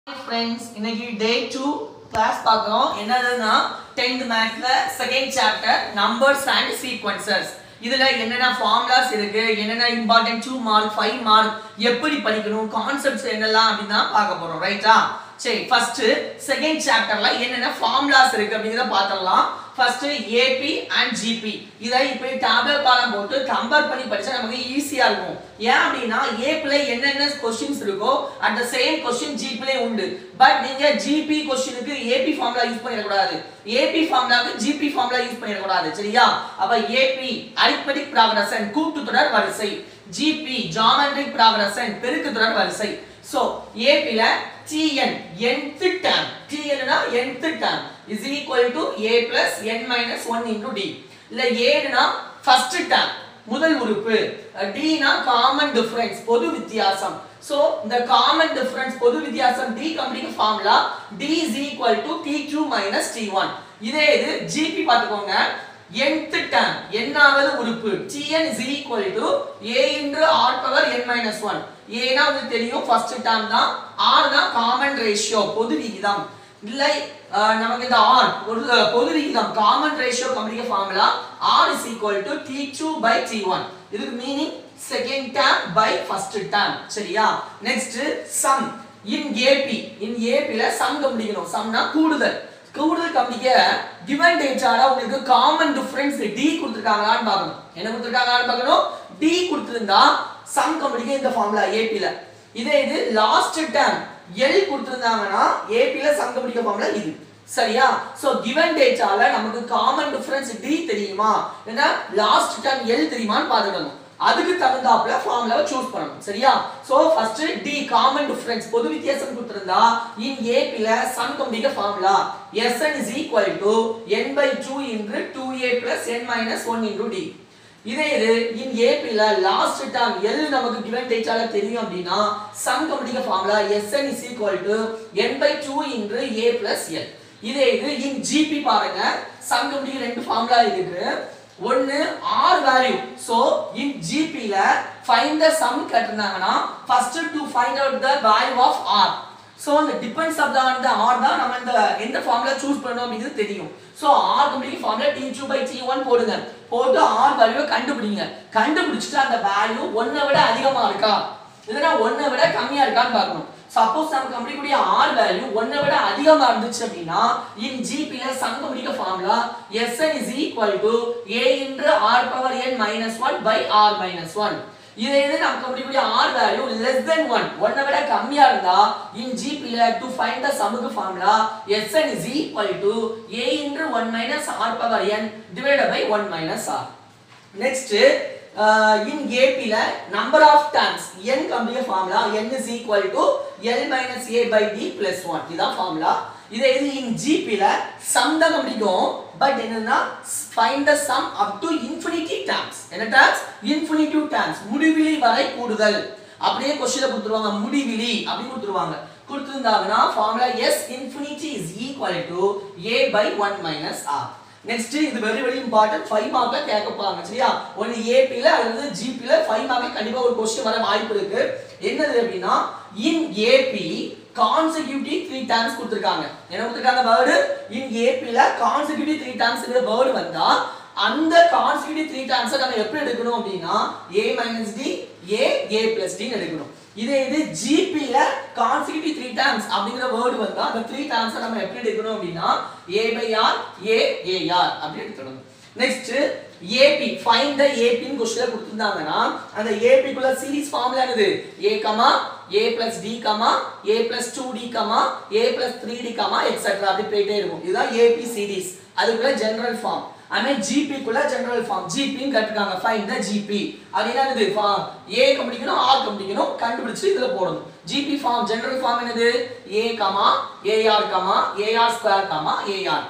Friends இன்னைக்கு டே two class பார்க்குறோம் என்னதுன்னா டென்த் மேத்ஸ்ல second chapter numbers and sequences இதுல என்னென்ன ஃபார்முலாஸ் இருக்கு என்னென்ன important two mark five mark எப்படி படிக்கணும் கான்செப்ட்ஸ் என்னெல்லாம் அப்படின்னு தான் பார்க்க போறோம் ரைட்டா சரி ஃபர்ஸ்ட் செகண்ட் சாப்டர்ல என்னென்ன ஃபார்முலாஸ் இருக்கு அப்படிங்கிறத பார்த்துடலாம் ஃபர்ஸ்ட் ஏபி அண்ட் ஜிபி இதை இப்படி டேப்லெட் காலம் போட்டு கம்பேர் பண்ணி படிச்சா நமக்கு ஈஸியா இருக்கும் ஏன் அப்படின்னா ஏபில என்னென்ன கொஸ்டின்ஸ் இருக்கோ அட் த சேம் கொஸ்டின் ஜிபிலே உண்டு பட் நீங்க ஜிபி கொஸ்டினுக்கு ஏபி ஃபார்முலா யூஸ் பண்ணிடக்கூடாது ஏபி ஃபார்முலாக்கு ஜிபி ஃபார்முலா யூஸ் பண்ணிடக்கூடாது சரியா அப்ப ஏபி அரித்மெட்டிக் ப்ராக்ரஷன் கூட்டுத்தொடர் வரிசை ஜிபி ஜாமெட்ரிக் ப்ராக்ரஷன் பெருக்கு தொடர் வரிசை சோ ஏபில tn nth term tn னா nth term is equal to a plus n minus 1 into d இல்ல a னா first term முதல் உறுப்பு d னா காமன் டிஃபரன்ஸ் பொது வித்தியாசம் சோ இந்த காமன் டிஃபரன்ஸ் பொது வித்தியாசம் d கம்பெனிக்கு formula d is equal to tq minus t1 இதே இது gp பாத்துக்கோங்க nth term என்னாவது உறுப்பு tn is equal to a into r power n minus 1 a னா உங்களுக்கு தெரியும் ஃபர்ஸ்ட் டேர்ம் தான் r தான் காமன் ரேஷியோ பொது விகிதம் இல்லை அஹ், நமக்கு இந்த r ஒரு அஹ், பொது விகிதம் காமன் ரேஷியோ கம்பெனிக்கு formula r is equal to t2 by t1 இதுக்கு meaning second term by first term சரியா next sum in AP in ஏபில சம் கண்டுபிடிக்கணும் சம்னா கூடுதல் கூடுதல் கம்பிக்க given டேட்டால உங்களுக்கு காமன் டிஃபரன்ஸ் d கொடுத்திருக்காங்களான்னு பார்க்கணும் என்ன கொடுத்திருக்காங்களான்னு பார்க்கணும் d கொடுத்திருந்தா சம் கம்பிக்க இந்த ஃபார்முலா AP ல இதே இது லாஸ்ட் டேர்ம் L கொடுத்திருந்தாங்கன்னா AP ல சம் கம்பிக்க ஃபார்முலா இது சரியா சோ given டேட்டால நமக்கு காமன் டிஃபரன்ஸ் d தெரியுமா ஏன்னா லாஸ்ட் டேர்ம் L தெரியுமான்னு பார்த்துக்கணும் அதுக்கு தகுந்தாப்புல ஃபார்முலாவை சூஸ் பண்ணணும் சரியா so first D common difference பொது வித்தியாசம் கொடுத்திருந்தா இன் ஏபில சம் கம்பிக்க formula sn is equal to n by 2 into 2a plus n minus 1 into d இதே இது இன் ஏபில லாஸ்ட் டேர்ம் எல் நமக்கு given டேட்டால தெரியும் அப்படின்னா சம் கம்பிக்க formula sn is equal to n by 2 into a plus l இதே இது இன் ஜிபி பாருங்க சம் கம்பிக்க ரெண்டு ஃபார்முலா இருக்கு ஒன்னு R value so in GP ல ஃபைண்ட் த சம் கேட்டிருந்தாங்கன்னா first to find out the value of R so அந்த depends of the on the R தான் நம்ம இந்த எந்த ஃபார்முலா சூஸ் பண்ணணும் அப்படிங்கிறது தெரியும் சோ ஆர் கம்பெனிக்கு ஃபார்முலா t2 by t1 போடுங்க போட்டு ஆர் வேல்யூவை கண்டுபிடிங்க கண்டுபிடிச்சிட்டு அந்த வேல்யூ ஒன்னை விட அதிகமா இருக்கா இல்லைன்னா ஒன்னை விட கம்மியா இருக்கான்னு பார்க்கணும் சப்போஸ் நமக்கு கண்டுபிடிக்கூடிய ஆர் வேல்யூ ஒன்னை விட அதிகமா இருந்துச்சு அப்படின்னா இன் ஜிபில சம் கண்டுபிடிக்க formula sn is equal to a into r power n minus 1 by r minus 1 இதே இது நமக்கு கண்டுபிடிக்கூடிய ஆர் வேல்யூ லெஸ் தென் 1 ஒன்னை விட கம்மியா இருந்தா இன் ஜிபில டு ஃபைண்ட் த சமுக்கு formula sn is equal to a into 1 minus r power n divided by 1 minus r next in ஏபில நம்பர் ஆஃப் டர்ம்ஸ் n கம்பிய formula n is equal to l minus a by d plus 1 இதான் formula இதே இது இன் ஜிபில sum தான் கம்பிக்கும் but என்னன்னா find the sum up to infinity terms என்ன டர்ம்ஸ் இன்ஃபினிட்டிவ் டர்ம்ஸ் முடிவிலி வரை கூடுதல் அப்படியே கொஸ்டின்ல கொடுத்துருவாங்க முடிவிலி அப்படி கொடுத்துருவாங்க கொடுத்திருந்தாங்கன்னா formula s infinity is equal to a by 1 minus r next இது வெரி வெரி இம்பார்ட்டன்ட் ஃபைவ் மார்க்ல கேட்க போறாங்க சரியா ஒன்னு ஏபில அல்லது ஜிபில ஃபைவ் மார்க்ல கண்டிப்பா ஒரு கொஸ்டின் வர வாய்ப்பு இருக்கு என்னது அப்படின்னா in AP consecutive three times கொடுத்துருக்காங்க என்ன கொடுத்துருக்காங்க வேர்டு இன் ஏபில கான்செக்யூட்டிவ் த்ரீ டைம்ஸ்ங்கிற வேர்டு வந்தா அந்த கான்செக்யூட்டிவ் த்ரீ டைம்ஸை நம்ம எப்படி எடுக்கணும் அப்படின்னா a minus D A A plus டின்னு எடுக்கணும் இதே இது ஜிபில கான்செக்யூட்டிவ் த்ரீ டைம்ஸ் அப்படிங்கிற வேர்டு வந்தா அந்த த்ரீ டைம்ஸை நம்ம எப்படி எடுக்கணும் அப்படின்னா a by r a a r அப்படி எடுத்துக்கணும் நெக்ஸ்ட் ஏபி ஃபைண்ட் த ஏபின்னு கொஸ்டின்ல கொடுத்திருந்தாங்கன்னா அந்த ஏபி குள்ள சீரிஸ் ஃபார்முலா என்னது a comma a plus d comma a plus 2d comma a plus 3d comma etcetera அப்படி போயிட்டே இருக்கும் இதுதான் ஏபி சீரிஸ் அதுக்குள்ள ஜெனரல் ஃபார்ம் அதே ஜிபி குள்ள ஜெனரல் ஃபார்ம் ஜிபின்னு கட்டுக்காங்க ஃபைண்ட் த ஜிபி அப்படின்னா என்னது ஃபார்ம் ஏ கண்டுபிடிக்கணும் ஆர் கண்டுபிடிக்கணும் கண்டுபிடிச்சு இதுல போடணும் ஜிபி ஃபார்ம் ஜெனரல் ஃபார்ம் என்னது A comma AR comma AR square comma AR cube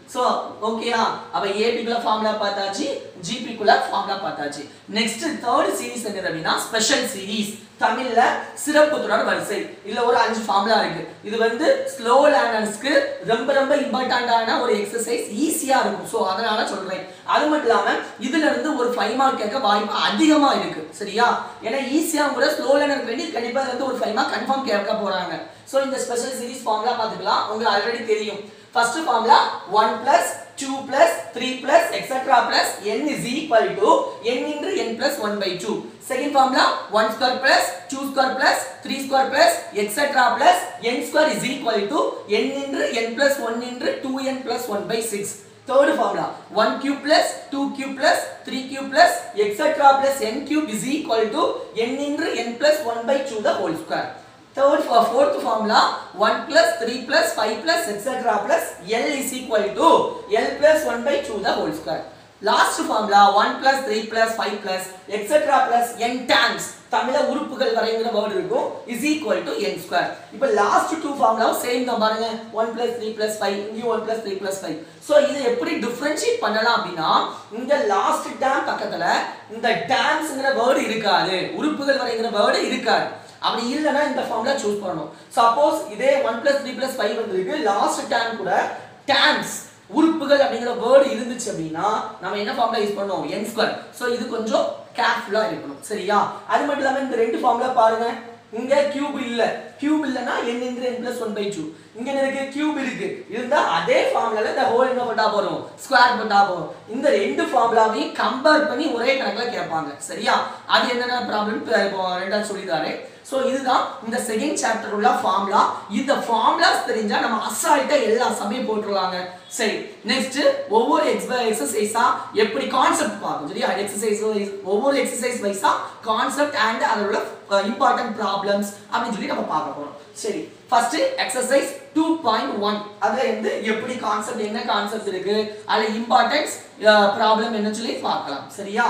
so ஓகேயா அப்ப ஏபிக்குள்ள ஃபார்முலா பார்த்தாச்சு ஜிபிக்குள்ள ஃபார்முலா பார்த்தாச்சு நெக்ஸ்ட் தேர்ட் சீரிஸ் என்ன அப்படின்னா ஸ்பெஷல் சீரிஸ் தமிழ்ல சிறப்பு தொடர் வரிசை இதுல ஒரு அஞ்சு ஃபார்முலா இருக்கு இது வந்து ஸ்லோ லேர்னர்ஸ்க்கு ரொம்ப ரொம்ப இம்பார்ட்டண்டான ஒரு எக்ஸசைஸ் ஈஸியா இருக்கும் ஸோ அதனால சொல்றேன் அது மட்டும் இல்லாம இதுல இருந்து ஒரு ஃபைவ் மார்க் கேட்க வாய்ப்பு அதிகமா இருக்கு சரியா ஏன்னா ஈஸியா கூட ஸ்லோ லேர்னருக்கு வேண்டி கண்டிப்பா இதுல இருந்து ஒரு ஃபைவ் மார்க் கன்ஃபார்ம் கேட்க போறாங்க ஸோ இந்த ஸ்பெஷல் சீரிஸ் ஃபார்முலா பார்த்துக்கலாம் உங்களுக்கு ஆல்ரெடி தெரியும் first formula one plus two plus three plus etcetera plus N is equal to N into N plus one by two second formula one square plus two square plus three square plus etcetera plus N square is equal to N into N plus one into two N plus one by six Third formula 1 cube plus 2 cube plus 3 cube plus etc plus n cube is equal to n into n plus 1 by 2 the whole square. Third for fourth formula 1 plus 3 plus 5 plus etc plus L is equal to L plus 1 by 2 the whole square. Last formula 1 plus 3 plus 5 plus etc plus n times தமிழ உறுப்புகள் வரைங்கிற word இருக்கும் is equal to n square. இப்போ last two formula same தான் பாருங்க 1 plus 3 plus 5 இங்கேயும் 1 plus 3 plus 5. So இதை எப்படி டிஃபரன்ஷியேட் பண்ணலாம் அப்படின்னா இந்த லாஸ்ட் டேம் பக்கத்துல இந்த டேம்ஸ்ங்கிற வேர்டு இருக்காது உறுப்புகள் வரைங்கிற வேர்டு இருக்காது அப்படி இல்லைன்னா இந்த ஃபார்முலா சூஸ் பண்ணணும் சப்போஸ் இதே one plus three plus five வந்திருக்கு லாஸ்ட் டேம் கூட டேம்ஸ் உறுப்புகள் அப்படிங்கிற வேர்டு இருந்துச்சு அப்படின்னா நம்ம என்ன ஃபார்முலா யூஸ் பண்ணுவோம் n ஸ்கொயர் ஸோ இது கொஞ்சம் கேர்ஃபுல்லா இருக்கணும் சரியா அது மட்டும் இல்லாம இந்த ரெண்டு ஃபார்முலா பாருங்க இங்க கியூப் இல்ல கியூப் இல்லனா n into n plus 1 by 2 இங்க என்ன இருக்கு கியூப் இருக்கு இருந்தா அதே ஃபார்முலால இந்த ஹோல் என்ன போட்டா போறோம் ஸ்கொயர் போட்டா போறோம் இந்த ரெண்டு ஃபார்முலாவையும் கம்பேர் பண்ணி ஒரே கணக்குல கேட்பாங்க சரியா அது என்னென்ன ப்ராப்ளம் இப்போ ரெண்டாவது சொல்லி ஸோ இதுதான் இந்த செகண்ட் சாப்டர் உள்ள ஃபார்முலா இந்த ஃபார்முலாஸ் தெரிஞ்சா நம்ம அசால்ட்டா எல்லா சமயம் போட்டுருவாங்க சரி நெக்ஸ்ட் ஒவ்வொரு எக்ஸசைஸா எப்படி கான்செப்ட் பார்க்கணும் சரியா எக்ஸசைஸ் ஒவ்வொரு எக்ஸசைஸ் வைஸா கான்செப்ட் அண்ட் அதோட இம்பார்ட்டன்ட் ப்ராப்ளம்ஸ் அப்படின்னு சொல்லி நம்ம பார்க்க போறோம் சரி first exercise two point one அதுல இருந்து எப்படி கான்செப்ட் என்ன கான்செப்ட் இருக்கு அதுல இம்பார்ட்டன்ஸ் ப்ராப்ளம் என்ன சொல்லி பார்க்கலாம் சரியா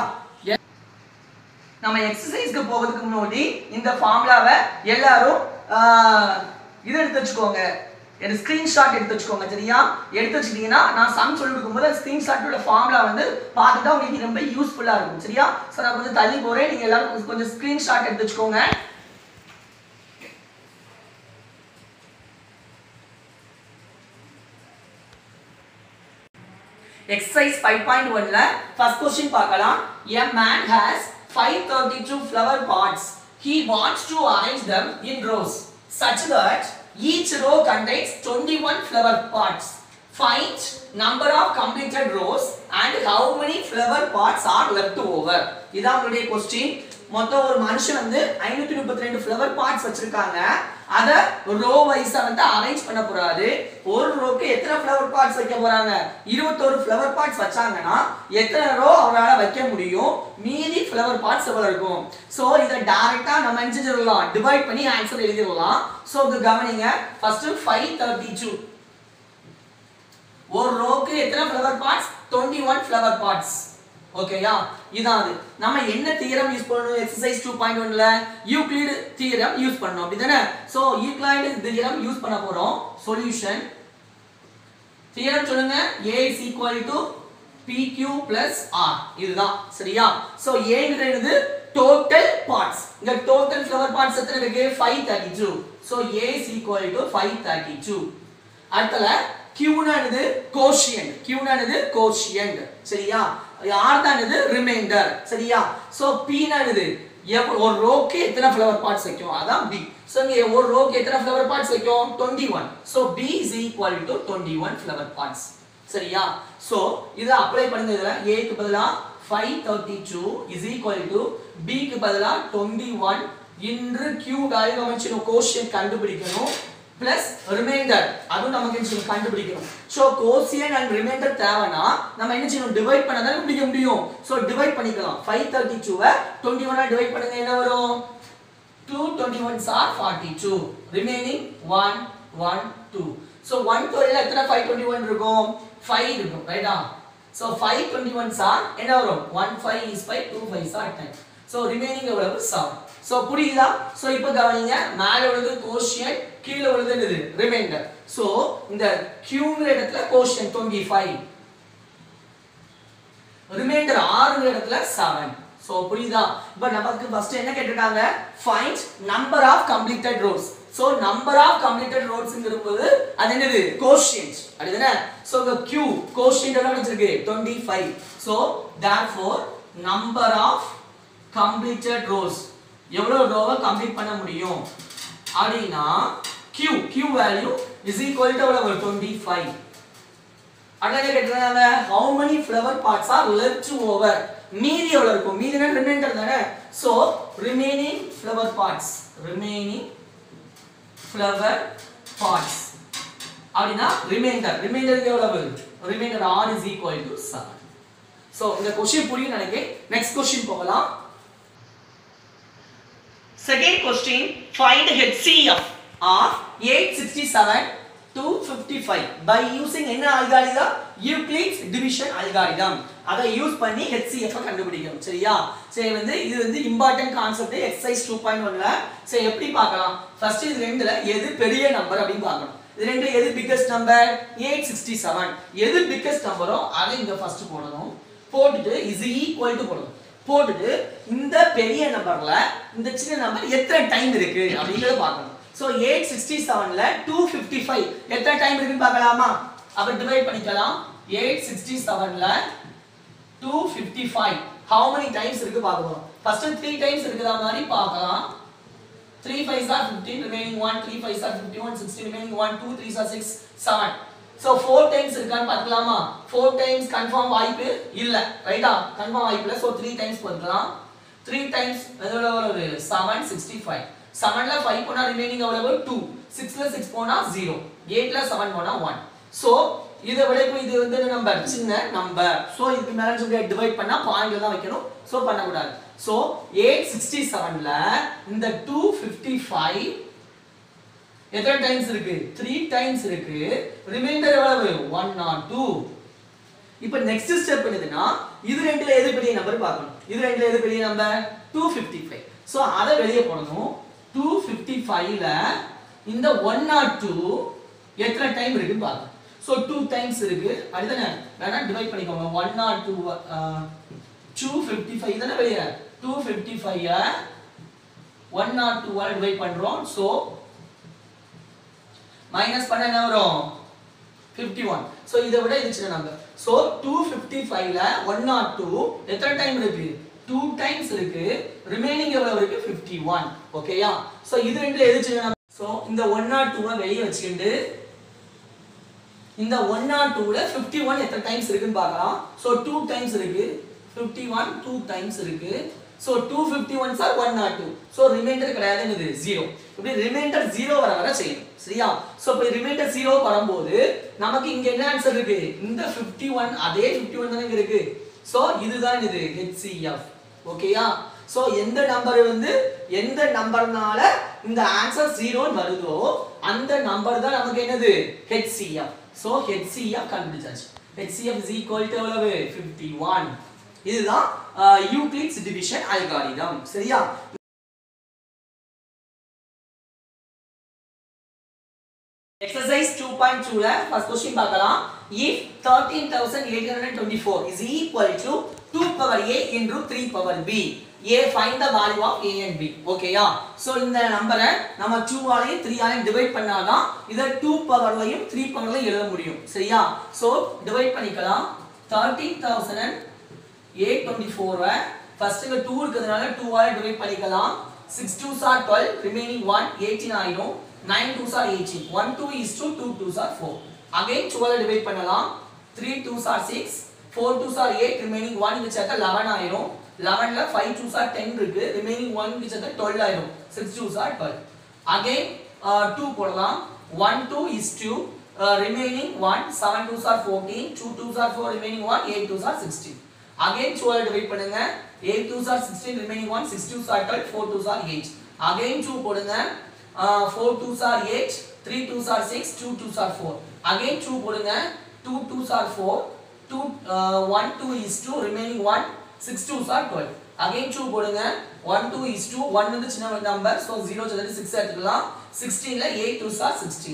நம்ம எக்ஸசைஸ்க்கு போகிறதுக்கு முன்னாடி இந்த ஃபார்முலாவை எல்லாரும் ஆஹ், இது எடுத்து வச்சுக்கோங்க எனக்கு ஸ்கிரீன்ஷாட் எடுத்து வச்சுக்கோங்க சரியா எடுத்து வச்சுக்கிட்டீங்கன்னா நான் சம் சொல்லி கொடுக்கும்போது அந்த ஸ்கிரீன்ஷாட்டோட ஃபார்முலா வந்து பார்த்துட்டா உங்களுக்கு ரொம்ப யூஸ்ஃபுல்லாக இருக்கும் சரியா ஸோ நான் கொஞ்சம் தள்ளி போகிறேன் நீங்கள் எல்லாரும் கொஞ்சம் கொஞ்சம் ஸ்கிரீன்ஷாட் எடுத்து வச்சுக்கோங்க எக்ஸசைஸ் ஃபைவ் பாயிண்ட் ஒன்ல ஃபர்ஸ்ட் கொஸ்டின் பார்க்கலாம் a man has five thirty two flower pots he wants to arrange them in rows such that each row contains 21 flower pots. Find number of completed rows and how many flower pots are left over. இதான் உங்களுடைய question மொத்தம் ஒரு மனுஷன் வந்து ஐநூத்தி முப்பத்தி ரெண்டு flower pots வச்சிருக்காங்க அத ரோ வைஸா வந்து அரேஞ்ச் பண்ண போறாரு ஒரு ரோக்கு எத்தனை ஃப்ளவர் பாட்ஸ் வைக்க போறாங்க இருபத்தோரு ஃப்ளவர் பாட்ஸ் வச்சாங்கன்னா எத்தனை ரோ அவரால் வைக்க முடியும் மீதி ஃப்ளவர் பாட்ஸ் எவ்வளவு இருக்கும் ஸோ இதை டைரக்டா நம்ம என்ன செஞ்சிடலாம் டிவைட் பண்ணி ஆன்சர் எழுதிடலாம் ஸோ இது கவனிங்க ஃபர்ஸ்ட் ஃபைவ் தேர்ட்டி டூ ஒரு ரோக்கு எத்தனை flower pots 21 one flower pots ஓகேயா இதான் அது நம்ம என்ன தியரம் யூஸ் பண்ணணும் எக்ஸசைஸ் டூ பாயிண்ட் ஒன்ல யூக்ளிட் தியரம் யூஸ் பண்ணணும் அப்படிதானே ஸோ யூக்ளைட் தியரம் யூஸ் பண்ண போறோம் சொல்யூஷன் தியரம் சொல்லுங்க a is equal to pq plus r இதுதான் சரியா சோ a ங்கிறது டோட்டல் பார்ட்ஸ் இங்க டோட்டல் ஃப்ளவர் பார்ட்ஸ் எத்தனை இருக்கு 532 so a is equal to 532 அடுத்தல q னானது கோஷியன்ட் q னானது கோஷியன்ட் சரியா r தானது ரிமைண்டர் சரியா சோ p னானது எவ்வ- ஒரு ரோக்கு எத்தனை ஃப்ளவர் பார்ட்ஸ் வைக்கும் அதான் b சோ இங்க ஒரு ரோக்கு எத்தனை ஃப்ளவர் பார்ட்ஸ் வைக்கும் 21 so b is equal to 21 flower pots சரியா சோ இத அப்ளை பண்ணுங்க இதுல a க்கு பதிலா 532 is equal to b க்கு பதிலா 21 இன்று q வேல்யூ நம்ம சின்ன கோஷியன்ட் கண்டுபிடிக்கணும் பிளஸ் ரிமைண்டர் அதுவும் நமக்கு என்ன செய்யணும் கண்டுபிடிக்கணும் ஸோ கோசியன் அண்ட் ரிமைண்டர் தேவைன்னா நம்ம என்ன செய்யணும் டிவைட் பண்ண தானே முடிக்க முடியும் ஸோ டிவைட் பண்ணிக்கலாம் ஃபைவ் தேர்ட்டி டூவை டுவெண்ட்டி ஒன்னா டிவைட் பண்ணுங்க என்ன வரும் two twenty ones are forty two remaining one one two so one டுவெல்ல எத்தனை ஃபைவ் டுவெண்ட்டி ஒன் இருக்கும் ஃபைவ் இருக்கும் ரைட்டா so five twenty ones are என்ன வரும் one five is five two five are ten so remaining எவ்வளவு seven so புரியுதா so இப்போ கவனிங்க மேலே உள்ளது கோஷியன் கீழே உள்ளது என்னது ரிமைண்டர் ஸோ இந்த கியூங்கிற இடத்துல கோஷன் டுவெண்ட்டி ஃபைவ் ரிமைண்டர் ஆறுங்கிற இடத்துல செவன் ஸோ புரியுதா இப்போ நமக்கு ஃபர்ஸ்ட் என்ன கேட்டிருக்காங்க find number of completed rows so number of completed ரோட்ஸ்ங்கிற போது அது என்னது கோஷியன்ட் அப்படிதானே ஸோ இந்த கியூ கோஷியன்ட் எல்லாம் வச்சிருக்கு twenty five so therefore number of completed rows எவ்வளோ ரோவை கம்ப்ளீட் பண்ண முடியும் அப்படின்னா Q Q value is equal to எவ்வளவு டுவெண்ட்டி ஃபைவ் அங்கே கேட்டிருக்காங்க how many flower parts are left over மீதி எவ்வளவு இருக்கும் மீதினா ரிமைண்டர் தானே so remaining flower parts remaining flower parts அப்படின்னா ரிமைண்டர் ரிமைண்டருக்கு எவ்வளவு remainder r is equal to 7 so இந்த கொஸ்டின் புரியும் நினைக்கிறேன் நெக்ஸ்ட் கொஸ்டின் போகலாம் Second question, find HCF of 867 to 55 by using என்ன algorithm? Euclid's division algorithm. அதை யூஸ் பண்ணி HCF -அ கண்டுபிடிக்கணும் சரியா சரி வந்து இது வந்து important concept exercise two point ஒன்ல சரி எப்படி பார்க்கலாம் ஃபர்ஸ்ட் இது ரெண்டுல எது பெரிய நம்பர் அப்படின்னு பார்க்கணும் இது ரெண்டு எது biggest number eight sixty seven எது பிக்கஸ்ட் நம்பரோ அதை இங்க ஃபர்ஸ்ட் போடணும் போட்டுட்டு இஸ் ஈக்குவல் டு போடணும் போட்டுட்டு இந்த பெரிய நம்பர்ல இந்த சின்ன நம்பர் எத்தனை டைம் இருக்கு அப்படிங்கறத பார்க்கணும் சோ எயிட் சிக்ஸ்டி செவன்ல டூ ஃபிஃப்டி ஃபைவ் எத்தனை டைம் இருக்குன்னு பார்க்கலாமா அப்ப டிவைட் பண்ணிக்கலாம் எயிட் சிக்ஸ்டி செவன்ல two fifty five how many times இருக்கு பார்க்க போறோம் ஃபர்ஸ்ட் த்ரீ டைம்ஸ் இருக்குதா மாதிரி பார்க்கலாம் three five are fifteen remaining one three five are fifty one sixty remaining one two three are six seven so four times இருக்கான்னு பார்க்கலாமா four times confirm வாய்ப்பு இல்லை ரைட்டா கன்ஃபார்ம் வாய்ப்பு இல்லை ஸோ த்ரீ டைம்ஸ் போட்டுக்கலாம் த்ரீ டைம்ஸ் எதோட எவ்வளவு செவன் சிக்ஸ்டி ஃபைவ் செவன்ல ஃபைவ் போனா ரிமைனிங் எவ்வளவு டூ சிக்ஸ்ல சிக்ஸ் போனா ஜீரோ எயிட்ல செவன் போனா ஒன் ஸோ இதை விட இப்போ இது வந்து நம்பர் சின்ன நம்பர் ஸோ இதுக்கு மேலே சொல்லி டிவைட் பண்ணா பாயிண்ட்ல தான் வைக்கணும் ஸோ பண்ணக்கூடாது ஸோ எயிட் சிக்ஸ்டி செவன்ல இந்த டூ ஃபிஃப்டி ஃபைவ் எத்தனை டைம்ஸ் இருக்கு த்ரீ டைம்ஸ் இருக்கு ரிமைண்டர் எவ்வளவு ஒன் நாட் டூ இப்போ நெக்ஸ்ட் ஸ்டெப் என்னதுன்னா இது ரெண்டுல எது பெரிய நம்பர் பார்க்கணும் இது ரெண்டுல எது பெரிய number two fifty five so அதை வெளியே போடணும் டூ ஃபிஃப்டி ஃபைவ்ல இந்த ஒன் நாட் டூ எத்தனை டைம் இருக்குன்னு பார்க்கணும் ஸோ டூ டைம்ஸ் இருக்கு அப்படிதானே வேணா டிவைட் பண்ணிக்கோங்க one nought two two fifty five தானே வெளியே two fifty five one nought டூவால் டிவைட் பண்றோம் ஸோ மைனஸ் பண்ண என்ன வரும் 51 சோ இதை விட இது சின்ன நம்பர் சோ 255 ல 102 எத்தனை டைம் இருக்கு 2 டைம்ஸ் இருக்கு ரிமைனிங் எவ்வளவு இருக்கு 51 ஓகேயா சோ இது ரெண்டுல எது சின்ன நம்பர் சோ இந்த 102 ஐ வெளிய வச்சிட்டு இந்த 102 ல 51 எத்தனை டைம்ஸ் இருக்குன்னு பார்க்கலாம் சோ 2 டைம்ஸ் இருக்கு 51 2 டைம்ஸ் இருக்கு சோ 251 சார் 102 சோ ரிமைண்டர் கிடையாது என்னது 0 இப்படி ரிமைண்டர் 0 வர வர செய்யணும் சரியா சோ இப்போ ரிமைண்டர் 0 வரும்போது நமக்கு இங்க என்ன ஆன்சர் இருக்கு இந்த 51 அதே 51 தானே இங்க இருக்கு சோ இதுதான் இது HCF ஓகேயா சோ எந்த நம்பர் வந்து எந்த நம்பர்னால இந்த ஆன்சர் 0 வருதோ அந்த நம்பர் தான் நமக்கு என்னது HCF சோ HCF கண்டுபிடிச்சாச்சு HCF is equal to எவ்வளவு 51 இதுதான் யூக்ளிட்ஸ் டிவிஷன் அல்காரிதம் சரியா எக்ஸசைஸ் 2.2 ல ஃபர்ஸ்ட் क्वेश्चन பார்க்கலாம் if 13824 is equal to 2 power a into 3 power b a find the value of a and b ஓகேயா சோ இந்த நம்பரை நம்ம 2 ஆலையும் 3 ஆலையும் டிவைட் பண்ணாதான் இத 2 பவர்லயும் 3 பவர்லயும் எழுத முடியும் சரியா சோ டிவைட் பண்ணிக்கலாம் 13000 824 ஃபர்ஸ்ட் இங்க 2 இருக்கிறதுனால 2 ஆல டிவைட் பண்ணிக்கலாம் 6 2s are 12 remaining 1 18 ஆயிடும் 9 2s are 18 1 2 is 2 2 2s are 4 again 12 ஆல டிவைட் பண்ணலாம் 3 2s are 6 4 2s are 8 remaining 1 இங்க சேர்த்தா 11 ஆயிடும் 11ல 5 2s are 10 இருக்கு remaining 1 இங்க சேர்த்தா 12 ஆயிடும் 6 2s are 12 again uh, 2 போடலாம் 1 2 is 2 uh, remaining 1 7 2s are 14 2 2s are 4 remaining 1 8 2s are 16 again 12 divide பண்ணுங்க 8 2s are 16 remaining 1 6 2s are 12 4 2s are 8 again 2 போடுங்க uh, 4 2s are 8 3 2s are 6 2 2s are 4 again 2 போடுங்க 2 2s are 4 2 uh, 1 2 is 2 remaining 1 6 2s are 12 again 2 போடுங்க 1 2 is 2 1 வந்து சின்ன number so 0 சேர்த்து 6 எடுத்துக்கலாம் 16 ல 8 2s are 16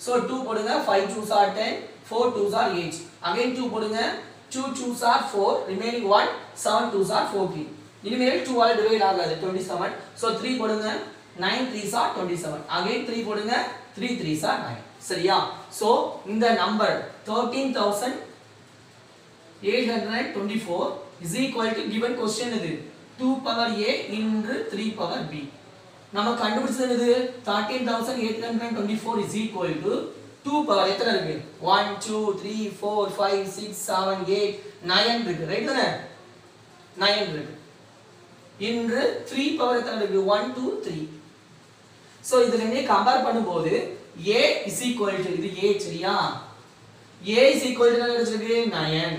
so two போடுங்க five twos are ten four twos are eight again two போடுங்க two twos are four remaining one seven twos are fourteen இனிமேல் two ஆல் டிவைட் ஆகாது டுவெண்ட்டி செவன் ஸோ த்ரீ போடுங்க nine threes are twenty seven again three போடுங்க three threes are nine சரியா so இந்த number thirteen thousand eight hundred twenty four is equal to given question இது two power a இன்று three power b நம்ம கண்டுபிடிச்சது இது thirteen thousand eight hundred twenty four is equal to two power எத்தனை இருக்கு one two three four five six seven eight nine இருக்கு right தானே nine இருக்கு இன்று த்ரீ பவர் எத்தனை இருக்கு ஒன் டூ த்ரீ ஸோ இது ரெண்டையும் கம்பேர் பண்ணும்போது ஏ இஸ் ஈக்குவல் டு இது ஏ சரியா ஏ இஸ் ஈக்குவல் டு என்ன கிடைச்சிருக்கு nine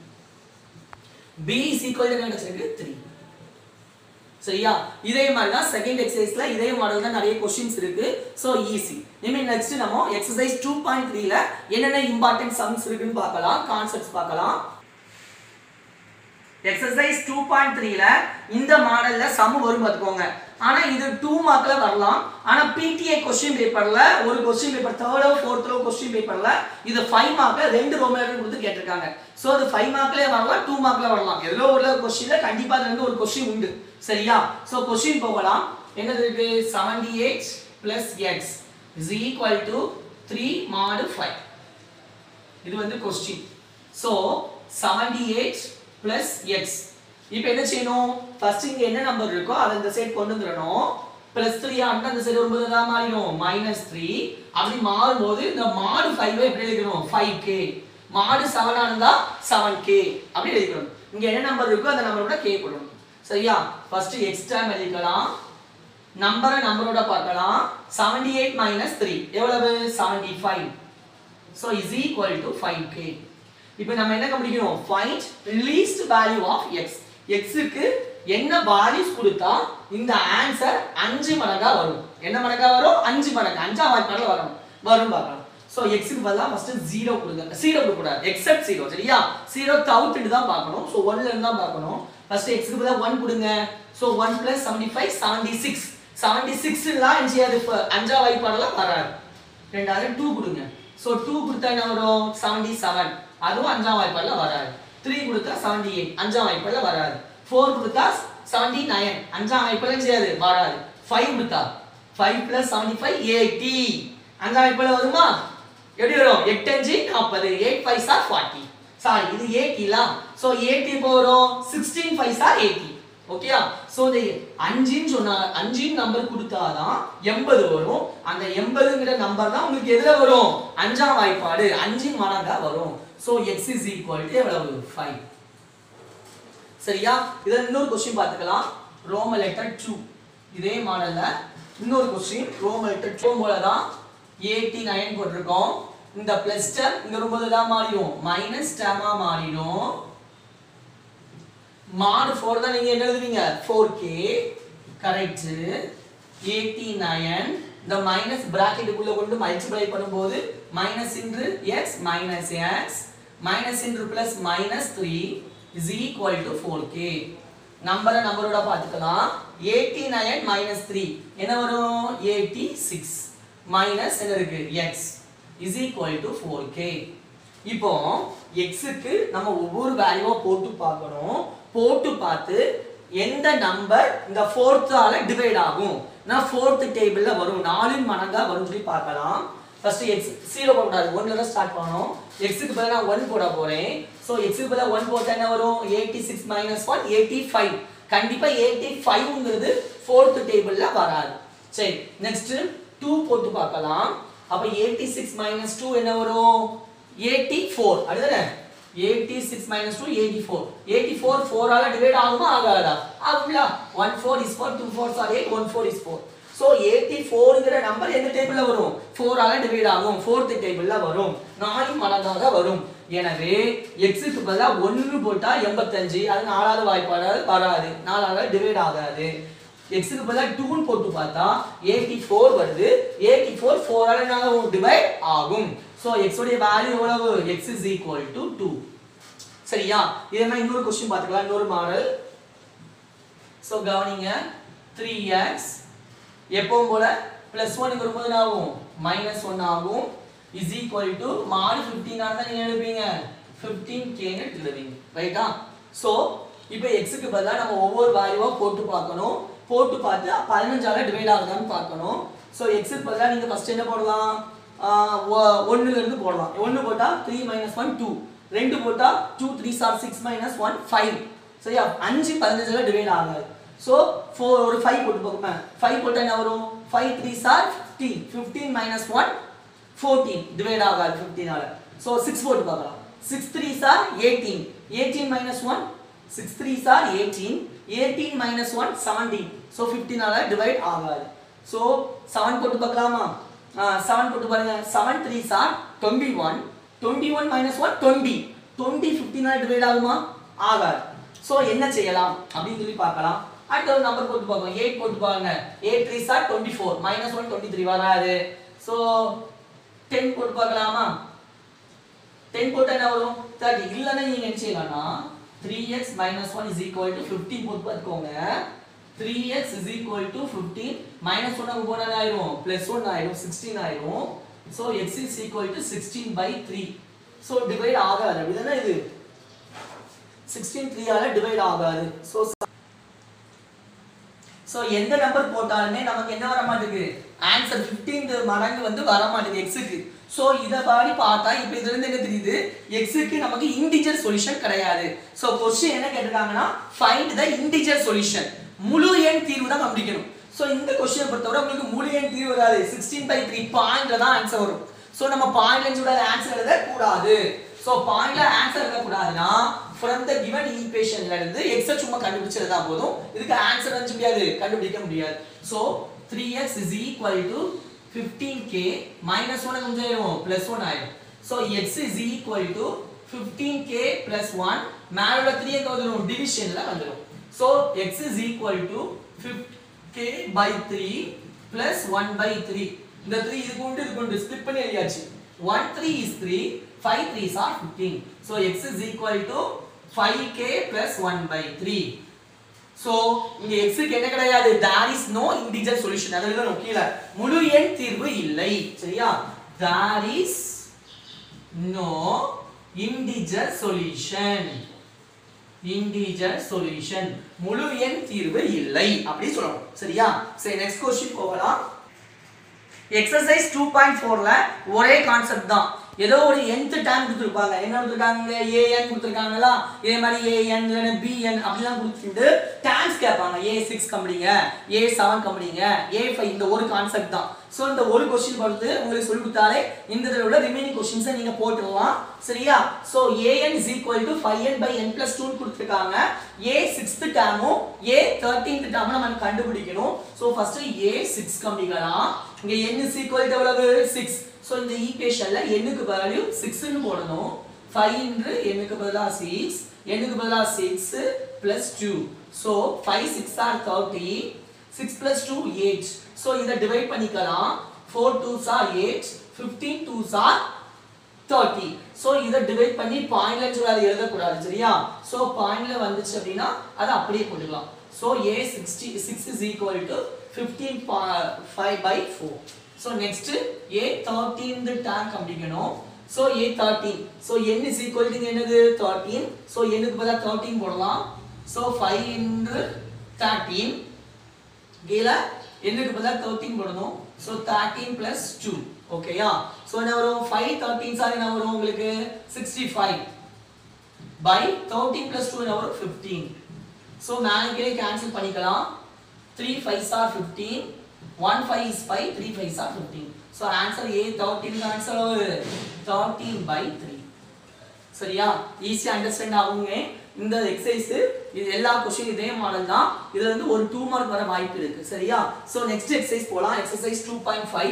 b is equal to என்ன கிடைச்சிருக்கு த்ரீ சரியா இதே மாதிரி தான் செகண்ட் எக்ஸசைஸ்ல இதே மாடல் தான் நிறைய கொஸ்டின்ஸ் இருக்கு ஸோ ஈஸி இனிமேல் நெக்ஸ்ட் நம்ம எக்ஸசைஸ் டூ பாயிண்ட் த்ரீல என்னென்ன இம்பார்ட்டன்ட் சம்ஸ் இருக்குன்னு பார்க்கலாம் கான்செப்ட்ஸ் பார்க்கலாம் எக்ஸசைஸ் டூ பாயிண்ட் த்ரீல இந்த மாடல்ல சம் வரும் பார்த்துக்கோங்க ஆனா இது டூ மார்க்ல வரலாம் ஆனா பிடிஏ கொஸ்டின் பேப்பர்ல ஒரு கொஸ்டின் பேப்பர் தேர்டோ ஃபோர்த்தோ கொஸ்டின் பேப்பர்ல இது ஃபைவ் மார்க்ல ரெண்டு ரோம் லெட்டர் கொடுத்து கேட்டிருக்காங்க ஸோ அது ஃபைவ் மார்க்லயே வரலாம் டூ மார்க்ல வரலாம் எதுல ஒரு கொஸ்டின்ல கண்டிப்பா அதுல இருந்து ஒரு கொஸ்டின் உண்டு சரியா ஸோ கொஸ்டின் போகலாம் என்னது இருக்கு seventy eight plus x is equal to three mod five இது வந்து question so seventy eight plus x இப்போ என்ன செய்யணும் ஃபர்ஸ்ட் இங்க என்ன நம்பர் இருக்கோ அதை இந்த சைடு கொண்டு வந்துடணும் பிளஸ் த்ரீ அந்த அந்த சைடு வரும்போது தான் மாறிடும் மைனஸ் த்ரீ அப்படி மாறும்போது இந்த மாடு ஃபைவ் எப்படி எழுதிக்கணும் ஃபைவ் கே மாடு செவனா இருந்தா செவன் கே அப்படி எழுதிக்கணும் இங்க என்ன நம்பர் இருக்கோ அந்த நம்பரோட கே போடணும் சரியா ஃபர்ஸ்ட் எக்ஸ் டைம் எழுதிக்கலாம் நம்பரை நம்பரோட பார்க்கலாம் செவன்டி எயிட் மைனஸ் த்ரீ எவ்வளவு seventy five so is equal to five k இப்போ நம்ம என்ன கண்டுபிடிக்கணும் find least value of x எக்ஸுக்கு என்ன வேல்யூஸ் கொடுத்தா இந்த ஆன்சர் அஞ்சு மடங்கா வரும் என்ன மடங்கா வரும் அஞ்சு மடங்கு அஞ்சாம் வாய்ப்பாடுல வரும் வரும் பார்க்கலாம் ஸோ எக்ஸுக்கு பதிலாக ஃபர்ஸ்ட் ஜீரோ கொடுங்க ஜீரோ கொடுக்கக்கூடாது எக்ஸப்ட் ஜீரோ சரியா ஜீரோ தவுட்டு தான் பார்க்கணும் ஸோ ஒன்ல இருந்து தான் பார்க்கணும் ஃபர்ஸ்ட் எக்ஸுக்கு பதிலாக ஒன் கொடுங்க so one plus seventy five seventy six seventy சிக்ஸ்லாம் எஞ்சியாது இப்போ அஞ்சா வாய்ப்பாடெல்லாம் வராது ரெண்டாவது டூ கொடுங்க ஸோ டூ கொடுத்தா என்ன வரும் செவன்டி செவன் அதுவும் அஞ்சாம் வாய்ப்பாடில் வராது த்ரீ கொடுத்தா செவன்டி எயிட் அஞ்சாம் வாய்ப்பாடில் வராது ஃபோர் கொடுத்தா செவன்டி நைன் அஞ்சாம் வாய்ப்பாடில் செய்யாது வராது ஃபைவ் கொடுத்தா five plus seventy five eighty அஞ்சாம் வாய்ப்பாடில் வருமா எப்படி வரும் எட்டு அஞ்சு நாற்பது eight five are forty sorry இது எயிட்டிலாம் ஸோ எயிட்டி இப்போ வரும் சிக்ஸ்டீன் ஃபைவ் சார் எயிட்டி ஓகேயா ஸோ இந்த அஞ்சுன்னு சொன்னா அஞ்சுன்னு நம்பர் கொடுத்தாதான் எண்பது வரும் அந்த எண்பதுங்கிற நம்பர் தான் உங்களுக்கு எதுல வரும் அஞ்சாம் வாய்ப்பாடு அஞ்சின் மடங்கா வரும் so x is equal to எவ்வளவு ஃபைவ் சரியா இதில் இன்னொரு கொஸ்டின் பார்த்துக்கலாம் ரோம லெட்டர் டூ இதே மாடல்ல இன்னொரு கொஸ்டின் ரோம லெட்டர் டூ போல தான் எயிட்டி நைன் போட்டிருக்கோம் இந்த பிளஸ் டேம் இங்க வரும்போது தான் மாறிடும் மைனஸ் டேமா மாறிடும் மாடு ஃபோர் தான் நீங்க என்ன எழுதுவீங்க four k correct eighty nine இந்த மைனஸ் பிராக்கெட்டுக்குள்ள கொண்டு மல்டிப்ளை பண்ணும்போது minus into x minus x minus into plus minus three is equal to four k நம்பரை நம்பரோட பார்த்துக்கலாம் எயிட்டி நைன் மைனஸ் த்ரீ என்ன வரும் எயிட்டி சிக்ஸ் மைனஸ் என்ன இருக்கு x is equal to four k இப்போ எக்ஸுக்கு நம்ம ஒவ்வொரு வேல்யூவா போட்டு பார்க்கணும் போட்டு பார்த்து எந்த நம்பர் இந்த ஃபோர்த்தால டிவைட் ஆகும் நான் ஃபோர்த் டேபிள்ல வரும் நாலின் மடங்கா வரும் சொல்லி பார்க்கலாம் ஃபர்ஸ்ட் எக்ஸ் ஜீரோ போடக்கூடாது ஒன்ல தான் ஸ்டார்ட் பண்ணணும் எக்ஸுக்கு பதிலாக நான் ஒன் போட போறேன் ஸோ எக்ஸுக்கு பதிலாக ஒன் போட்டா என்ன வரும் eighty six minus one eighty five கண்டிப்பா எயிட்டி ஃபைவ்ங்கிறது ஃபோர்த் டேபிள்ல வராது சரி நெக்ஸ்ட் டூ போட்டு பார்க்கலாம் அப்ப எயிட்டி சிக்ஸ் மைனஸ் டூ என்ன வரும் எயிட்டி ஃபோர் அடுத்தது eighty six minus two eighty four eighty four ஃபோரால டிவைட் ஆகுமா ஆகாதா ஆகுங்களா one four is four two four are eight one four is four so eighty ஃபோருங்கிற நம்பர் எந்த டேபிள்ல வரும் ஃபோரால டிவைட் ஆகும் ஃபோர்த் டேபிள்ல வரும் நாலு மடங்காக வரும் எனவே எக்ஸுக்கு பதிலாக ஒன்று போட்டா எண்பத்தஞ்சு அது நாலாவது வாய்ப்பாடு வராது நாலாவது டிவைட் ஆகாது எக்ஸுக்கு பதிலாக டூன்னு போட்டு பார்த்தா எயிட்டி ஃபோர் வருது எயிட்டி ஃபோர் ஃபோரால டிவைட் ஆகும் ஸோ எக்ஸ் உடைய வேல்யூ எவ்வளவு x is equal to two சரியா இதே மாதிரி இன்னொரு கொஸ்டின் பார்த்துக்கலாம் இன்னொரு மாடல் ஸோ கவனிங்க த்ரீ எக்ஸ் எப்பவும் போல பிளஸ் ஒன் வரும்போது என்ன ஆகும் மைனஸ் ஒன் ஆகும் is equal to mod fifteen தான் நீங்க எழுப்பீங்க ஃபிஃப்டீன் கேன்னு எழுதுவீங்க ரைட்டா ஸோ இப்போ எக்ஸுக்கு பதிலாக நம்ம ஒவ்வொரு வேல்யூவாக போட்டு பார்க்கணும் போட்டு பார்த்து பதினஞ்சால டிவைட் ஆகுதான்னு பார்க்கணும் ஸோ எக்ஸுக்கு பதிலாக நீங்கள் ஃபர்ஸ்ட் என்ன போடலாம் ஒன்னுல இருந்து போடலாம் ஒன்று போட்டால் த்ரீ மைனஸ் ஒன் டூ ரெண்டு போட்டால் two three are six minus one five சரியா அஞ்சு பதினஞ்சுல டிவைட் ஆகாது ஸோ ஃபோர் ஒரு ஃபைவ் போட்டு பார்ப்பேன் ஃபைவ் போட்டால் என்ன வரும் five three are fifteen fifteen minus one fourteen divide ஆகாது ஃபிஃப்டீனால ஸோ சிக்ஸ் போட்டு பார்க்கலாம் six three are eighteen eighteen minus one six three are eighteen eighteen minus one seventeen so ஃபிஃப்டீனால டிவைட் ஆகாது ஸோ செவன் போட்டு பார்க்கலாமா செவன் போட்டு பாருங்க seven three are twenty one twenty one minus one twenty twenty ஃபிஃப்டீனால divide ஆகுமா ஆகாது so என்ன செய்யலாம் அப்படின்னு சொல்லி பார்க்கலாம் அடுத்த ஒரு நம்பர் போட்டு பார்க்கலாம் எயிட் போட்டு பாருங்க eight three are twenty four minus one twenty three வராது ஸோ டென் போட்டு பார்க்கலாமா டென் போட்டா என்ன வரும் தேர்ட்டி இல்லைன்னா நீங்க என்ன செய்யலாம்னா three x minus one is equal to fifteen போட்டு பார்த்துக்கோங்க three x is equal to fifteen minus one அங்கே போனால் ஆயிரும் ப்ளஸ் ஒன் ஆயிரும் சிக்ஸ்டீன் ஆயிரும் so x is equal to sixteen by three so divide ஆகாது அப்படிதானே இது சிக்ஸ்டீன் த்ரீயால டிவைட் ஆகாது ஸோ ஸோ எந்த நம்பர் போட்டாலுமே நமக்கு என்ன வர மாட்டேங்குது ஆன்சர் 15 மடங்கு வந்து வர மாட்டேங்குது எக்ஸுக்கு ஸோ இதை பாடி பார்த்தா இப்போ இதுல இருந்து என்ன தெரியுது எக்ஸுக்கு நமக்கு இன்டிஜர் சொல்யூஷன் கிடையாது ஸோ கொஸ்டின் என்ன கேட்டிருக்காங்கன்னா ஃபைண்ட் த இன்டிஜர் சொல்யூஷன் முழு எண் தீர்வு தான் கண்டுபிடிக்கணும் ஸோ இந்த கொஸ்டினை பொறுத்தவரை உங்களுக்கு முழு எண் தீர்வு வராது சிக்ஸ்டீன் பை த்ரீ பாயிண்ட்ல தான் ஆன்சர் வரும் ஸோ நம்ம பாயிண்ட்ல சொல்ற ஆன்சர் எழுத கூடாது ஸோ பாயிண்ட்ல ஆன்சர் எழுத கூடாதுன்னா ஃப்ரம் த கிவன் ஈக்குவேஷன்ல இருந்து எக்ஸை சும்மா கண்டுபிடிச்சதா போதும் இதுக்கு ஆன்சர் வந்து முடியாது கண்டுபிடிக்க முடியாது so three x is equal to fifteen k minus one கொஞ்சம் ஆயிரும் ப்ளஸ் ஒன் ஆயிரும் so x is equal to fifteen k plus one மேல உள்ள த்ரீ எங்க வந்துடும் டிவிஷன்ல வந்துடும் so x is equal to k by three plus one by three இந்த த்ரீ இது கொண்டு இது கொண்டு ஸ்பிட் பண்ணி எழுதியாச்சு one three is three five threes are fifteen so x is equal to five K plus one by three so இங்க x க்கு என்ன கிடையாது there is no integer solution அது எழுதணும் கீழே முழு எண் தீர்வு இல்லை சரியா there is no integer solution integer solution முழு எண் தீர்வு இல்லை அப்படி சொல்லணும் சரியா சரி நெக்ஸ்ட் கொஸ்டின் போகலாம் எக்ஸசைஸ் டூ பாயிண்ட் ஃபோர்ல ஒரே கான்செப்ட் தான் ஏதோ ஒரு nth டேம் கொடுத்துருப்பாங்க என்ன கொடுத்துருக்காங்க ஏஎன் கொடுத்துருக்காங்களா இதே மாதிரி ஏஎன் இல்லைன்னா பிஎன் அப்படிலாம் கொடுத்துட்டு டேம்ஸ் கேட்பாங்க ஏ சிக்ஸ் கம்பெனிங்க ஏ செவன் கம்பெனிங்க ஏ ஃபைவ் இந்த ஒரு கான்செப்ட் தான் ஸோ இந்த ஒரு கொஸ்டின் பொறுத்து உங்களுக்கு சொல்லி கொடுத்தாலே இந்த இதில் உள்ள ரிமைனிங் கொஸ்டின்ஸை நீங்கள் போட்டுடலாம் சரியா so a n is equal to five n by n plus டூன்னு கொடுத்துருக்காங்க ஏ சிக்ஸ்த் டேமும் ஏ தேர்ட்டீன்த் டேமும் நம்ம கண்டுபிடிக்கணும் ஸோ ஃபர்ஸ்ட் ஏ சிக்ஸ் கம்பிக்கலாம் இங்க n is equal to எவ்வளவு 6 சோ இந்த ஈக்குவேஷன்ல n க்கு வேல்யூ 6 னு போடணும் 5 என்று n க்கு பதிலா 6 n க்கு பதிலா 6 plus 2 so 5 6 are 30 6 plus 2 8 so இத டிவைட் பண்ணிக்கலாம் 4 2s are 8 15 2s are 30 so இத டிவைட் பண்ணி பாயிண்ட்ல சொல்லி எழுத கூடாது சரியா சோ பாயிண்ட்ல வந்துச்சு அப்படினா அத அப்படியே போட்டுக்கலாம் so a 60 6 is equal to 15 pa- 5 by 4 so next a 13 term கண்டுபிடிக்கணும் so a 13 so n is equal to என்னது 13 so n க்கு பதிலா 13 போடலாம் so 5 into 13 கீழ n க்கு பதிலா 13 போடணும் so 13 plus 2 ஓகேயா so என்ன வரும் 5 13 சார் என்ன வரும் உங்களுக்கு 65 by 13 plus 2 என்ன வரும் 15 so மேலே கீழே கேன்சல் பண்ணிக்கலாம் 3 5s are 15 1 5 is 5 3 5s are 15 so answer A 13 answer எவ்வளவு? 13 by 3 சரியா ஈஸியா அண்டர்ஸ்டாண்ட் ஆகுங்க இந்த எக்ஸசைஸ் இது எல்லா கொஸ்டின் இதே மாடல் தான் இதுல இருந்து ஒரு டூ மார்க் வர வாய்ப்பு இருக்கு சரியா சோ நெக்ஸ்ட் எக்ஸசைஸ் போலாம் எக்ஸசைஸ் டூ பாயிண்ட் ஃபைவ்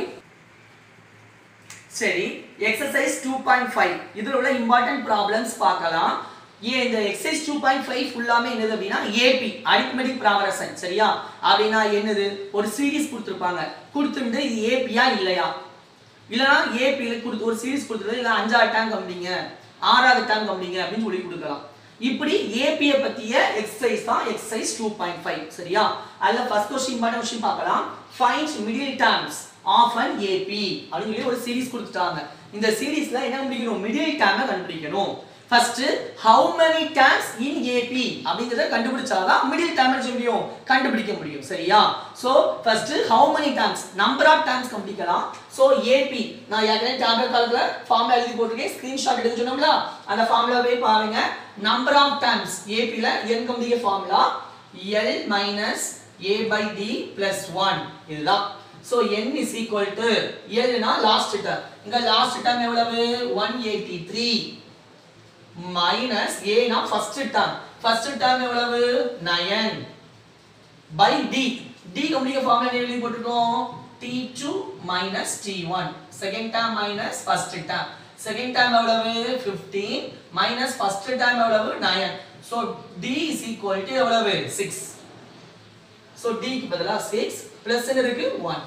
சரி எக்ஸசைஸ் டூ பாயிண்ட் ஃபைவ் இதில் உள்ள இம்பார்ட்டன்ட் ப்ராப்ளம்ஸ் பார்க்கலாம் ஏன் இந்த எக்ஸசைஸ் டூ பாயிண்ட் ஃபைவ் ஃபுல்லாமே என்னது அப்படின்னா ஏபி அரித்மெட்டிக் ப்ராவரசன் சரியா அப்படின்னா என்னது ஒரு சீரிஸ் கொடுத்துருப்பாங்க கொடுத்துட்டு இது ஏபியா இல்லையா இல்லைனா ஏபியில் கொடுத்து ஒரு சீரிஸ் கொடுத்துருது இல்லை அஞ்சாவது டேங்க் கம்பிங்க ஆறாவது டேங்க் கம்பிங்க அப்படின்னு சொல்லி கொடுக்கலாம் இப்படி ஏபியை பற்றிய எக்ஸசைஸ் தான் எக்ஸசைஸ் டூ பாயிண்ட் ஃபைவ் சரியா அதில் ஃபர்ஸ்ட் கொஸ்டின் இம்பார்ட்டன் கொஸ்டின் பார்க்கலாம் find middle terms of an AP அப்படின்னு சொல்லி ஒரு சீரிஸ் கொடுத்துட்டாங்க இந்த சீரிஸ்ல என்ன கண்டுபிடிக்கணும் மிடில் டேர்மை கண்டுபிடிக்கணும் first how many terms in AP அப்படிங்கறத கண்டுபிடிச்சாதான் மிடில் டேர்ம் என்ன செய்ய முடியும் கண்டுபிடிக்க முடியும் சரியா so first how many terms number of terms கண்டுபிடிக்கலாம் சோ AP நான் ஏற்கனவே டேப்லெட் காலத்துல ஃபார்முலா எழுதி போட்டிருக்கேன் ஸ்கிரீன்ஷாட் எடுத்து சொன்னோம்ல அந்த ஃபார்முலாவே பாருங்க நம்பர் ஆஃப் terms AP ல n கண்டுபிடிக்க formula L minus A by D plus 1 இதுதான் so n is equal to L னா லாஸ்ட் டேர்ம் இங்க லாஸ்ட் டேர்ம் எவ்வளவு 183 மைனஸ் a னா ஃபர்ஸ்ட் டேர்ம் ஃபர்ஸ்ட் டேர்ம் எவ்வளவு 9 by d d complete formula என்ன எழுதி போட்டுருக்கோம் t2 minus t1 second term minus first term second term எவ்வளவு 15 minus first term எவ்வளவு 9 so d is equal to எவ்வளவு 6 so d க்கு பதிலா 6 பிளஸ் என்ன இருக்கு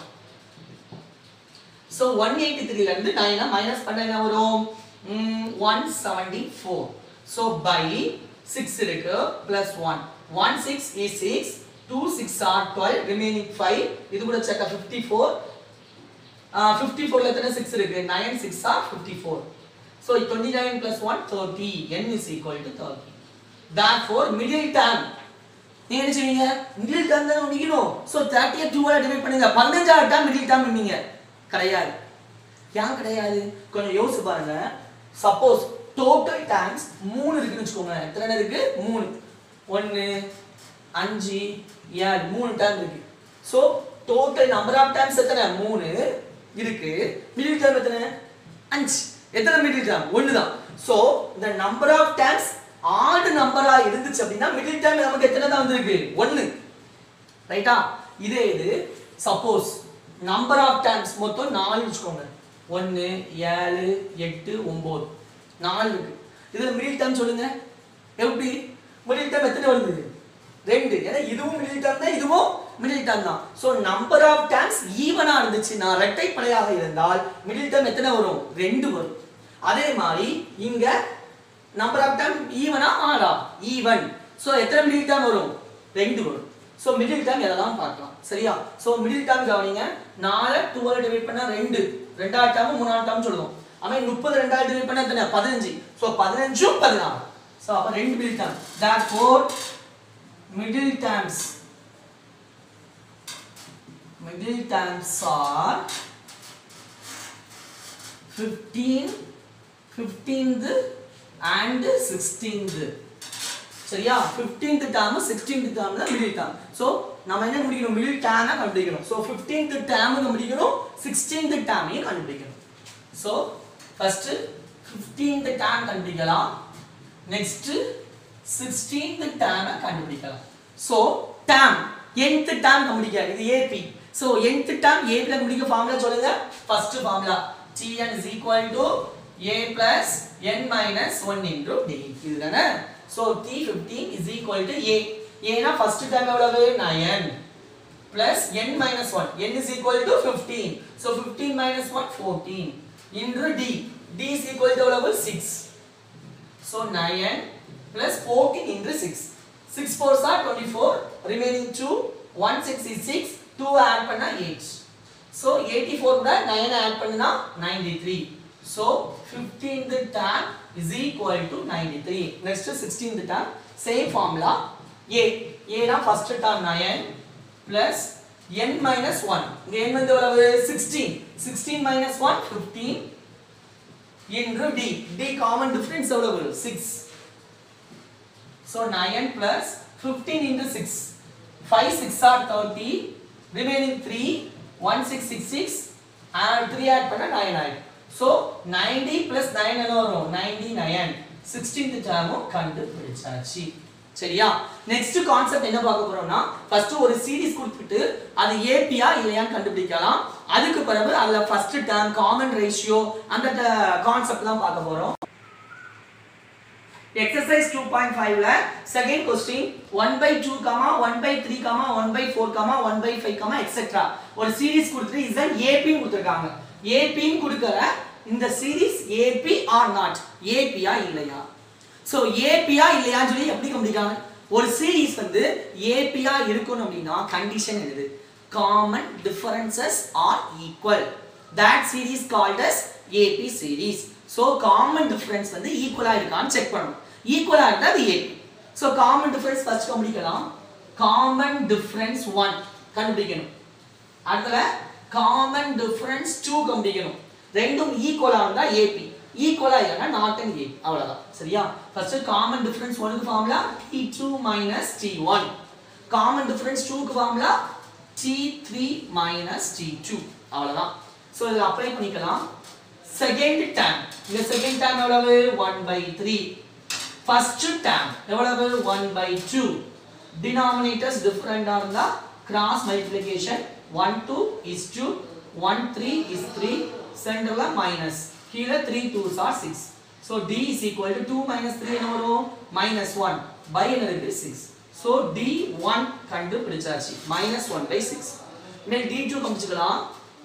1 so 183 ல இருந்து 9 மைனஸ் பண்ண என்ன வரும் ம், 174 so by 6 இருக்கு plus 1 1 6 is 6 2 6 are 12 remaining 5 இது கூட செக்க 54 uh, 54 ல எத்தனை 6 இருக்கு 9 6 are 54 so 29 plus 1 30 n is equal to 30 therefore middle term நீங்க என்ன செய்வீங்க மிடில் டேர்ம் தான் முடிக்கணும் ஸோ தேர்ட்டியை டூவால் டிவைட் பண்ணுங்க பதினஞ்சாவது டேர்ம் மிடில் டேர்ம் நீங்க கிடையாது ஏன் கிடையாது கொஞ்சம் யோசிச்சு பாருங்க சப்போஸ் டோட்டல் டேர்ம்ஸ் மூணு இருக்குன்னு வச்சுக்கோங்க எத்தனை இருக்கு மூணு ஒன்று அஞ்சு ஏழு மூணு டேர்ம் இருக்கு so total number of terms எத்தனை மூணு இருக்கு மிடில் டேர்ம் எத்தனை அஞ்சு எத்தனை மிடில் டேர்ம் ஒன்று தான் ஸோ இந்த நம்பர் ஆஃப் டேர்ம்ஸ் ஆடு நம்பரா இருந்துச்சு அப்படின்னா மிடில் டேர்ம் நமக்கு எத்தனை தான் வந்திருக்கு ஒன்று ரைட்டா இதே இது சப்போஸ் நம்பர் ஆஃப் டைம்ஸ் மொத்தம் நாலு வச்சுக்கோங்க ஒன்று ஏழு எட்டு ஒம்பது நாலு இருக்கு இதில் மிடில் டைம் சொல்லுங்க எப்படி மிடில் டைம் எத்தனை வருது ரெண்டு ஏன்னா இதுவும் மிடில் டைம் தான் இதுவும் மிடில் டைம் தான் ஸோ நம்பர் ஆஃப் டைம்ஸ் ஈவனாக இருந்துச்சுன்னா ரெட்டைப்படையாக இருந்தால் மிடில் டைம் எத்தனை வரும் ரெண்டு வரும் அதே மாதிரி இங்க நம்பர் ஆஃப் டைம் ஈவனா ஆடா ஈவன் ஸோ எத்தனை மிடில் டைம் வரும் ரெண்டு வரும் ஸோ மிடில் டைம் எதெல்லாம் பார்க்கலாம் சரியா ஸோ மிடில் டைம் கவனிங்க நாலு டுவெல் டிவைட் பண்ணா ரெண்டு ரெண்டாவது டைம் மூணாவது டைம் சொல்லுவோம் அவன் முப்பது ரெண்டாவது டிவைட் பண்ணா எத்தனை பதினஞ்சு ஸோ பதினஞ்சும் பதினாறு ஸோ அப்போ ரெண்டு middle term that four middle terms middle terms are fifteen fifteenth and sixteenth சரியா 15th டேர்ம் 16th டேர்ம் தான் மிடில் டேர்ம் சோ நம்ம என்ன கண்டுபிடிக்கணும் மிடில் டேர்மை கண்டுபிடிக்கணும் சோ 15th டேர்ம் கண்டுபிடிக்கணும் 16th டேர்மையும் கண்டுபிடிக்கணும் சோ ஃபர்ஸ்ட் 15th டேர்ம் கண்டுபிடிக்கலாம் நெக்ஸ்ட் 16th டேர்மை கண்டுபிடிக்கலாம் சோ டேர்ம் nth டேர்ம் கண்டுபிடிக்க இது ஏபி சோ nth டேர்ம் ஏபில கண்டுபிடிக்க ஃபார்முலா சொல்லுங்க first formula tn is equal to a plus n minus 1 into d இதுதானே so t15 is equal to a a னா first term எவ்வளவு 9 plus n minus 1 n is equal to 15 so 15 minus 1 14 into d d is equal to எவ்வளவு 6 so 9 plus 14 into 6 6 4s are 24 remaining 2 1 6 is 6 2 add பண்ணா 8 so 84 கூட 9 add பண்ணுனா 93 so 15th term is equal to 93 next 16th term same formula a a na first term 9 plus n minus 1 இங்க n வந்து எவ்வளவு 16 16 minus 1 15 into d d common difference எவ்வளவு 6 so 9 plus 15 into 6 5 6 are 30 remaining 3 1 6 6 6 and 3 add பண்ணா 9 ஆயிடும் so 90 plus 9 என்ன வரும் 99 16th டேர்மும் கண்டுபிடிச்சாச்சு சரியா நெக்ஸ்ட் கான்செப்ட் என்ன பார்க்க போறோம்னா ஃபர்ஸ்ட் ஒரு சீரிஸ் கொடுத்துட்டு அது ஏபியா இல்லையான்னு கண்டுபிடிக்கலாம் அதுக்கு பிறகு அதுல ஃபர்ஸ்ட் டேர்ம் காமன் ரேஷியோ அந்த கான்செப்ட் தான் பார்க்க போறோம் exercise 2.5 ல second question 1 by 2 comma 1 by 3 comma 1 by 4 comma 1 by 5 comma etc ஒரு சீரிஸ் கொடுத்துட்டு இதான் AP ன்னு கொடுத்திருக்காங்க AP ன்னு கொடுக்கற இந்த சீரிஸ் AP ஆர் நாட் ஏபியா இல்லையா சோ ஏபியா இல்லையான்னு சொல்லி எப்படி கண்டுபிடிக்காங்க ஒரு சீரிஸ் வந்து ஏபியா இருக்கணும் அப்படின்னா கண்டிஷன் எழுது common differences are equal that series called as AP series so common difference வந்து ஈக்குவலா இருக்கான்னு செக் பண்ணணும் ஈக்குவலா இருந்தா அது AP so common difference first கண்டுபிடிக்கலாம் common difference 1 கண்டுபிடிக்கணும் அடுத்தல common difference 2 கண்டுபிடிக்கணும் ரெண்டும் ஈக்குவலா இருந்தா AP ஈக்குவலா இல்லைன்னா நாட் அண்ட் ஏ அவ்வளவுதான் சரியா ஃபர்ஸ்ட் காமன் டிஃபரன்ஸ் ஒனுக்கு formula T2 minus T1 common difference 2க்கு ஃபார்முலா T3 minus T2 அவ்வளவுதான் சோ இத அப்ளை பண்ணிக்கலாம் செகண்ட் டேர்ம் இந்த செகண்ட் டேர்ம் எவ்வளவு 1 by 3 ஃபர்ஸ்ட் டேர்ம் எவ்வளவு 1 by 2 டினாமினேட்டர்ஸ் டிஃபரண்டா இருந்தா கிராஸ் மல்டிப்ளிகேஷன் 1 2 is 2 1 3 is 3 சென்டர்ல மைனஸ் கீழ 3 2s are 6 so d is equal to 2 minus 3 என்ன வரும் minus 1 by என்ன இருக்கு 6 so d1 கண்டுபிடிச்சாச்சு minus 1 by 6 இனிமே d2 கண்டுபிடிச்சுக்கலாம்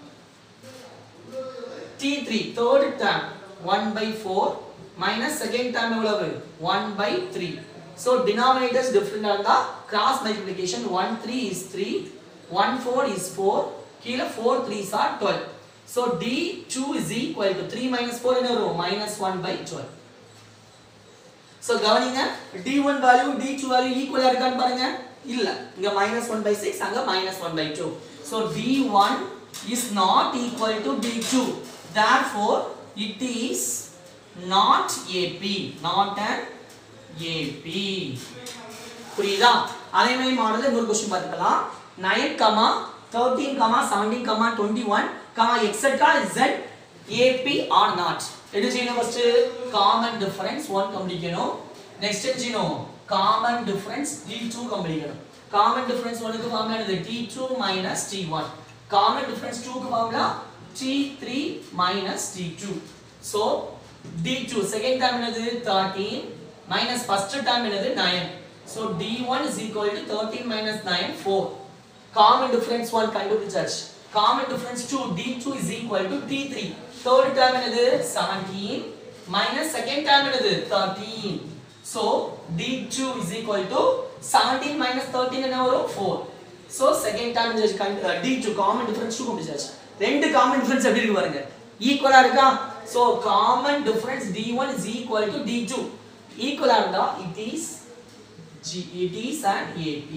t3 third term 1 by 4 minus second term எவ்வளவு 1 by 3 so denominators different இருந்தா cross multiplication 1 3 is 3 1 4 is 4 கீழ 4 3s are 12 so d2 is equal to 3 minus 4 என்ன வரும் minus 1 by 12 so கவனிங்க d1 value d2 value equal இருக்கான்னு பாருங்க இல்ல இங்க minus 1 by 6 அங்க minus 1 by 2 so d1 is not equal to d2 therefore it is not AP not an AP புரியுதா அதே மாதிரி மாடல் இன்னொரு கொஸ்டின் பார்த்துக்கலாம் 9 comma 13 comma 17 comma 21 comma etcetera z AP or not எது செய்யணும் ஃபர்ஸ்ட் காமன் டிஃபரன்ஸ் 1 கண்டுபிடிக்கணும் next என்ன செய்யணும் காமன் டிஃபரன்ஸ் d2 கண்டுபிடிக்கணும் காமன் டிஃபரன்ஸ் 1 க்கு ஃபார்முலா என்னது t2 minus t1 common difference 2 க்கு formula t3 minus t2 so d2 second term என்னது 13 minus first term என்னது 9 so d1 is equal to 13 minus 9 4 common difference 1 கண்டுபிடிச்சாச்சு common difference 2 d2 is equal to t3 third term என்னது 17 minus second term என்னது 13 so d2 is equal to 17 minus 13 என்ன வரும் 4 so second term is d2 common difference 2 கண்டுபிடிச்சாச்சு ரெண்டு common difference எப்படி இருக்கு பாருங்க ஈக்குவலா இருக்கா so common difference d1 is equal to d2 ஈக்குவலா இருந்தா it is G, it is an AP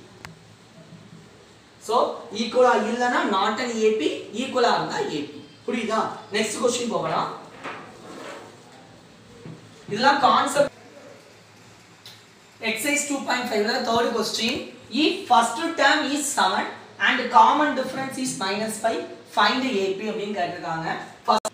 so ஈக்குவலா இல்லனா not an AP ஈக்குவலா இருந்தா AP புரியுதா நெக்ஸ்ட் क्वेश्चन போகலாம் இதெல்லாம் கான்செப்ட் exercise 2.5 ல third question if first term is 7 and common difference is minus 5 find AP அப்படின்னு கேட்டிருக்காங்க First-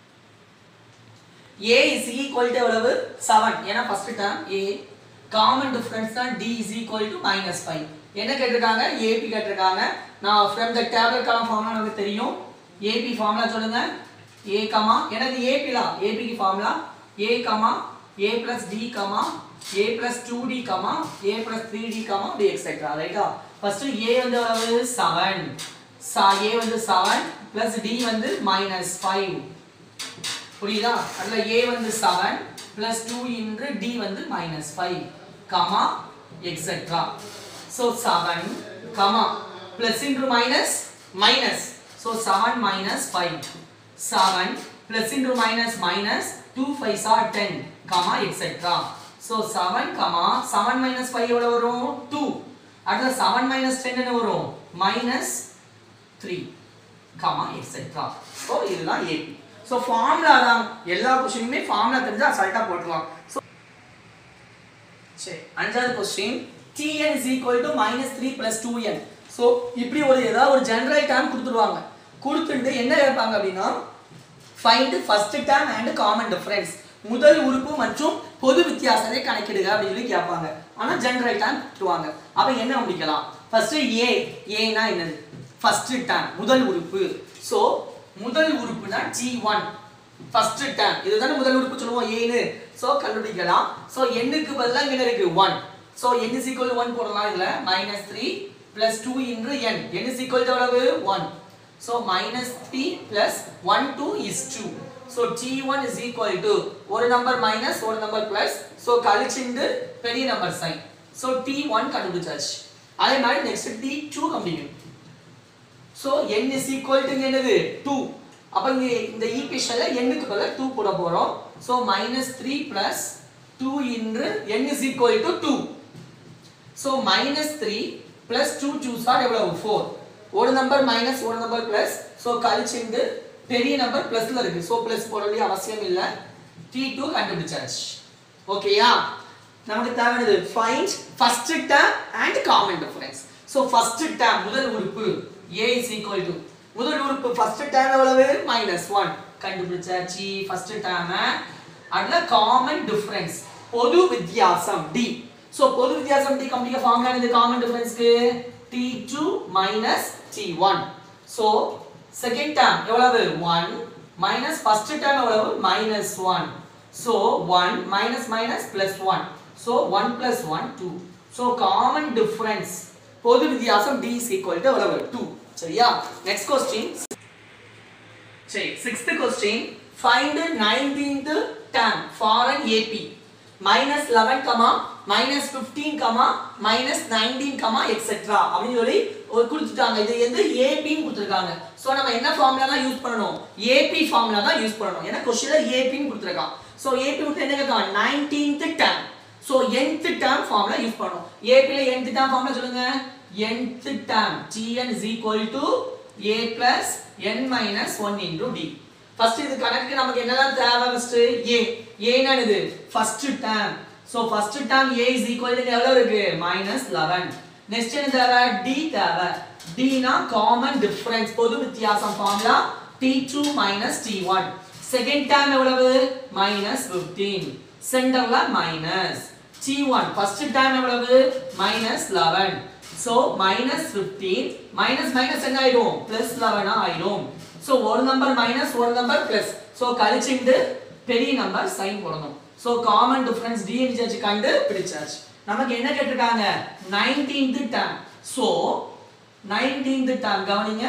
A is equal to எவ்வளவு 7 ஏன்னா first term A common difference தான் D is equal to minus 5 என்ன கேட்டிருக்காங்க AP கேட்டிருக்காங்க நான் from the table காலம் ஃபார்முலா நமக்கு தெரியும் AP ஃபார்முலா சொல்லுங்க A கமா எனது AP லா AP க்கு formula A comma A plus D comma A plus 2D comma A plus 3D comma அப்படி எக்ஸெட்ரா ரைட்டா ஃபர்ஸ்ட் A வந்து எவ்வளவு 7 சா A வந்து 7 plus D வந்து minus 5 புரியுதா அதுல a வந்து 7 plus 2 இன்று d வந்து minus 5 கமா எக்ஸெட்ரா so 7 கமா plus into minus minus so 7 minus 5 7 plus into minus minus 2 5s are 10 comma etcetera so 7 comma 7 minus 5 எவ்வளவு வரும் 2 அடுத்து 7 minus 10 என்ன வரும் minus 3 கமா எக்ஸெட்ரா ஸோ இதுதான் ஏபி ஸோ ஃபார்முலா தான் எல்லா கொஸ்டினுமே ஃபார்முலா தெரிஞ்சா அசால்ட்டா போட்டுருவான் ஸோ சரி அஞ்சாவது question tn is equal to minus 3 plus 2n so இப்படி ஒரு ஏதாவது ஒரு ஜெனரல் டேர்ம் கொடுத்துருவாங்க கொடுத்துட்டு என்ன கேட்பாங்க அப்படின்னா find first term and common difference முதல் உறுப்பு மற்றும் பொது வித்தியாசத்தை கணக்கிடுக அப்படின்னு சொல்லி கேட்பாங்க ஆனா ஜெனரல் டேர்ம் கொடுத்துருவாங்க அப்ப என்ன முடிக்கலாம் ஃபர்ஸ்ட் ஏ ஏனா என்னது ஃபர்ஸ்ட் டேர்ம் முதல் உறுப்பு ஸோ முதல் உறுப்புனா டி ஒன் ஃபர்ஸ்ட் டேர்ம் இதுதானே முதல் உறுப்பு சொல்லுவோம் ஏன்னு ஸோ கண்டுபிடிக்கலாம் ஸோ எண்ணுக்கு பதிலாக இங்க என்ன இருக்கு one so n is equal one போடலாம் இதுல minus three plus two into n n is equal எவ்வளவு one so minus three plus one two is two so t one is equal to ஒரு number minus ஒரு number plus so கழிச்சுண்டு பெரிய number sign so t one கண்டுபிடிச்சாச்சு அதே மாதிரி next t two கம்பிக்கணும் so n is equal to இங்க என்னது 2 அப்ப இங்க இந்த ஈக்குவேஷன்ல n க்கு பதிலா 2 போட போறோம் so minus three plus two into n is equal to 2 so minus three plus two twos are எவ்வளவு ஃபோர் ஒரு நம்பர் மைனஸ் ஒரு நம்பர் பிளஸ் ஸோ கழிச்சுண்டு பெரிய நம்பர் பிளஸ்ல இருக்கு ஸோ பிளஸ் போட வேண்டிய அவசியம் இல்லை டி டூ கண்டுபிடிச்சாச்சு ஓகேயா நமக்கு தேவையானது find first term and common difference so first term முதல் உறுப்பு ஏ இஸ் ஈக்குவல் டு முதல் உறுப்பு ஃபர்ஸ்ட் டேம் எவ்வளவு மைனஸ் ஒன் கண்டுபிடிச்சாச்சு ஃபர்ஸ்ட் டேம் அதுல காமன் டிஃபரன்ஸ் பொது வித்தியாசம் டி ஸோ பொது வித்தியாசம் டி கம்ப்ளீட் ஃபார்முலா இது காமன் டிஃபரன்ஸ்க்கு t two minus D one so second term எவ்வளவு ஒன் மைனஸ் ஃபர்ஸ்ட் டேம் எவ்வளவு minus one so one minus minus plus one so one plus one two so common difference பொது வித்தியாசம் d is equal to எவ்வளவு two சரியா next question சரி sixth question find nineteenth term for an AP minus eleven comma minus fifteen comma minus nineteen comma etcetera அப்படின்னு சொல்லி ஒரு கொடுத்துட்டாங்க இது எந்த ஏபின்னு கொடுத்துருக்காங்க ஸோ நம்ம என்ன ஃபார்முலா தான் யூஸ் பண்ணணும் ஏபி ஃபார்முலா தான் யூஸ் பண்ணணும் ஏன்னா கொஸ்டின்ல ஏபின்னு கொடுத்துருக்கான் ஸோ ஏபி கொடுத்து என்ன கேட்கான் nineteenth term so nth term formula use பண்ணணும் ஏபியில் nth டேம் ஃபார்முலா சொல்லுங்க nth term tn is equal to a plus n minus 1 into d first இது கணக்கு நமக்கு என்னலாம் தேவை ஃபர்ஸ்ட் a a என்னது first term so first term a is equal to எவ்வளவு இருக்கு மைனஸ் 11 நெக்ஸ்ட் என்ன தேவை d தேவை d னா காமன் டிஃபரன்ஸ் பொது வித்தியாசம் formula t2 minus t1 second term எவ்வளவு மைனஸ் 15 சென்டர்ல மைனஸ் t1 ஃபர்ஸ்ட் டேம் எவ்வளவு minus 11 so minus 15 minus minus என்ன ஆயிடும் பிளஸ் 11 ஆயிடும் சோ ஒரு நம்பர் மைனஸ் ஒரு நம்பர் பிளஸ் சோ கழிச்சிட்டு பெரிய நம்பர் சைன் போடணும் சோ காமன் டிஃபரன்ஸ் டி வச்சு கண்டு பிடிச்சாச்சு நமக்கு என்ன கேட்டிருக்காங்க 19th dam so 19th dam கவனிங்க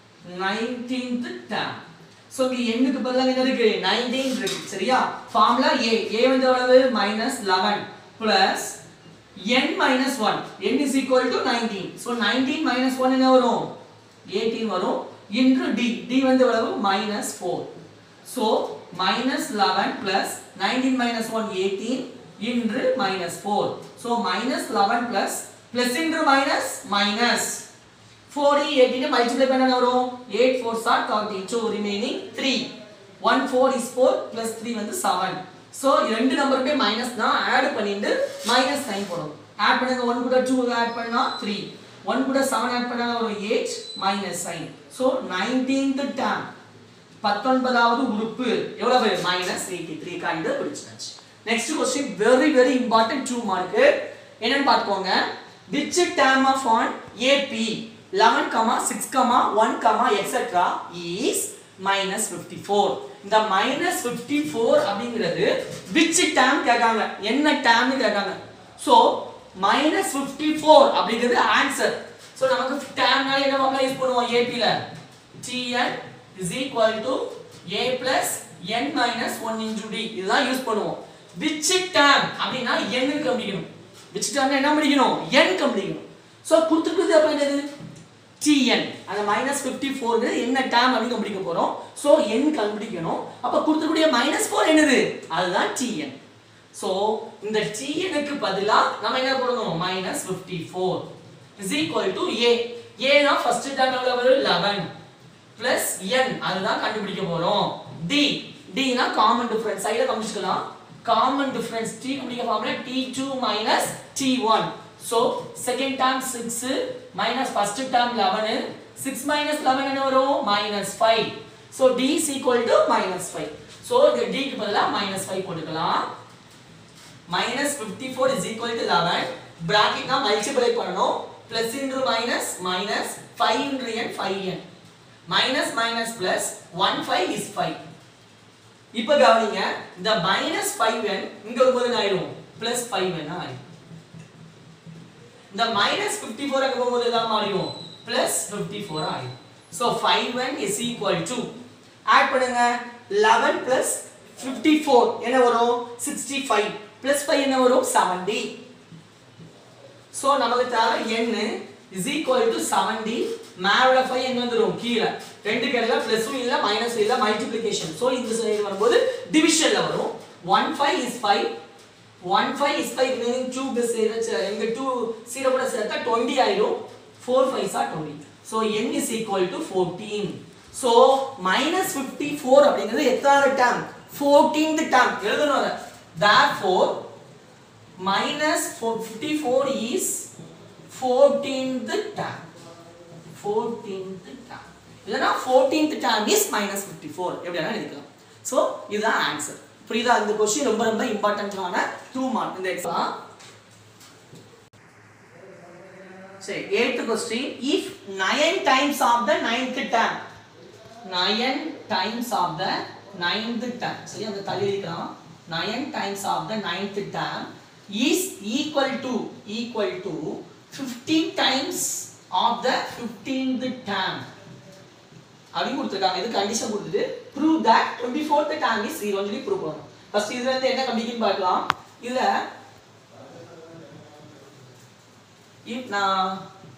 19th டேம் சோ இங்க எண்ணுக்கு பதிலா என்ன இருக்கு 19 இருக்கு சரியா ஃபார்முலா a a வந்து எவ்வளவு minus 11 plus n minus 1 n is equal to 19 so 19 minus 1 என்ன வரும் 18 வரும் into d d வந்து எவ்வளவு minus 4 so minus 11 plus 19 minus 1 18 into minus 4 so minus 11 plus plus into minus minus 4 18 multiply பண்ணா என்ன வரும் 8 4 are 30 so remaining 3 1 4 is 4 plus 3 வந்து 7 so ரெண்டு நம்பருமே மைனஸ் தான் ஆட் பண்ணிட்டு மைனஸ் சைன் போடும் ஆட் பண்ணுங்க 1 கூட 2 ஆட் பண்ணா 3 1 கூட 7 ஆட் பண்ணா ஒரு 8 minus sign so 19th term பத்தொன்பதாவது உறுப்பு எவ்வளவு மைனஸ் எயிட்டி த்ரீ கண்டு பிடிச்சாச்சு next question very very important two mark என்னன்னு பார்த்துக்கோங்க which term of an AP eleven comma six comma one comma etcetera is minus fifty four இந்த minus fifty four அப்படிங்கிறது which term கேட்காங்க என்ன டேம்னு கேட்காங்க ஸோ மைனஸ் ஃபிஃப்டி ஃபோர் அப்படிங்கிறது answer so நமக்கு டேம்னால என்ன ஃபார்முலா யூஸ் பண்ணுவோம் ஏபியில் tn is equal to a plus n minus 1 into d இதுதான் யூஸ் பண்ணுவோம் which term அப்படினா n க்கு கண்டுபிடிக்கணும் which term என்ன முடிக்கணும் n கண்டுபிடிக்கணும் சோ கொடுத்துருக்குது அப்ப என்னது tn அந்த மைனஸ் ஃபிஃப்டி ஃபோர் என்ன டேம் அப்படின்னு கண்டுபிடிக்க போறோம் சோ n கண்டுபிடிக்கணும் அப்ப கொடுத்துக்கூடிய மைனஸ் ஃபோர் என்னது அதுதான் tn சோ இந்த tn க்கு பதிலா நம்ம என்ன போடணும் minus fifty four is equal to a a னா ஃபர்ஸ்ட் டேர்ம் எவ்வளவு 11 பிளஸ் n அதுதான் கண்டுபிடிக்க போறோம் d d னா காமன் டிஃபரன்ஸ் சைடுல கண்டுபிடிக்கலாம் காமன் டிஃபரன்ஸ் t கண்டுபிடிக்க formula t2 minus t1 so second term 6 minus first term 11 6 minus 11 என்ன வரும் minus 5 so d is equal to minus 5 so இந்த d க்கு பதிலா minus 5 போட்டுக்கலாம் minus 54 is equal to 11 bracket னா multiply பண்ணனும் plus into minus minus 5 into n 5n minus minus plus 1 5 is 5 இப்போ கவனிங்க இந்த minus 5n இங்க வரும்போது என்ன ஆயிடும் plus 5n ஆயிடும் இந்த minus 54 அங்க போகும்போது எதாவது மாறிடும் plus 54 ஆயிடும் so 5n is equal to add பண்ணுங்க 11 plus 54 என்ன வரும் 65 plus 5 என்ன வரும் 70 so நமக்கு தேவை n is equal to seventy மேல ஃபைவ் எங்க வந்துரும் கீழே ரெண்டு கடையில பிளஸும் இல்ல மைனஸும் இல்ல மல்டிப்ளிகேஷன் ஸோ இந்த சைடு வரும்போது டிவிஷன்ல வரும் one five is five one five is five meaning two plus எங்க டூ ஜீரோ கூட சேர்த்தா டுவெண்ட்டி ஆயிடும் four five are twenty so n is equal to fourteen so minus fifty four அப்படிங்கிறது எத்தனாவது டேம் ஃபோர்டீன்த் டேம் எழுதணும் அதை therefore minus 54 is 14th term 14th term இல்லனா 14th term is minus 54 எப்படி வேணா எழுதிக்கலாம் சோ இதுதான் ஆன்சர் புரியுதா இந்த क्वेश्चन ரொம்ப ரொம்ப இம்பார்ட்டன்ட்டான 2 மார்க் இந்த எக்ஸாம் சரி 8th question if 9 times of the 9th term 9 times of the 9th term சரி அந்த தள்ளி எழுதிக்கலாம் 9 times of the 9th term is equal to equal to 15 times of the 15th term அப்படி கொடுத்துருக்காங்க இது கண்டிஷன் கொடுத்துட்டு prove that 24th term is 0 சொல்லி prove பண்ணணும் ஃபர்ஸ்ட் இதுல இருந்து என்ன கண்டிக்கன்னு பார்க்கலாம் இதுல if நான்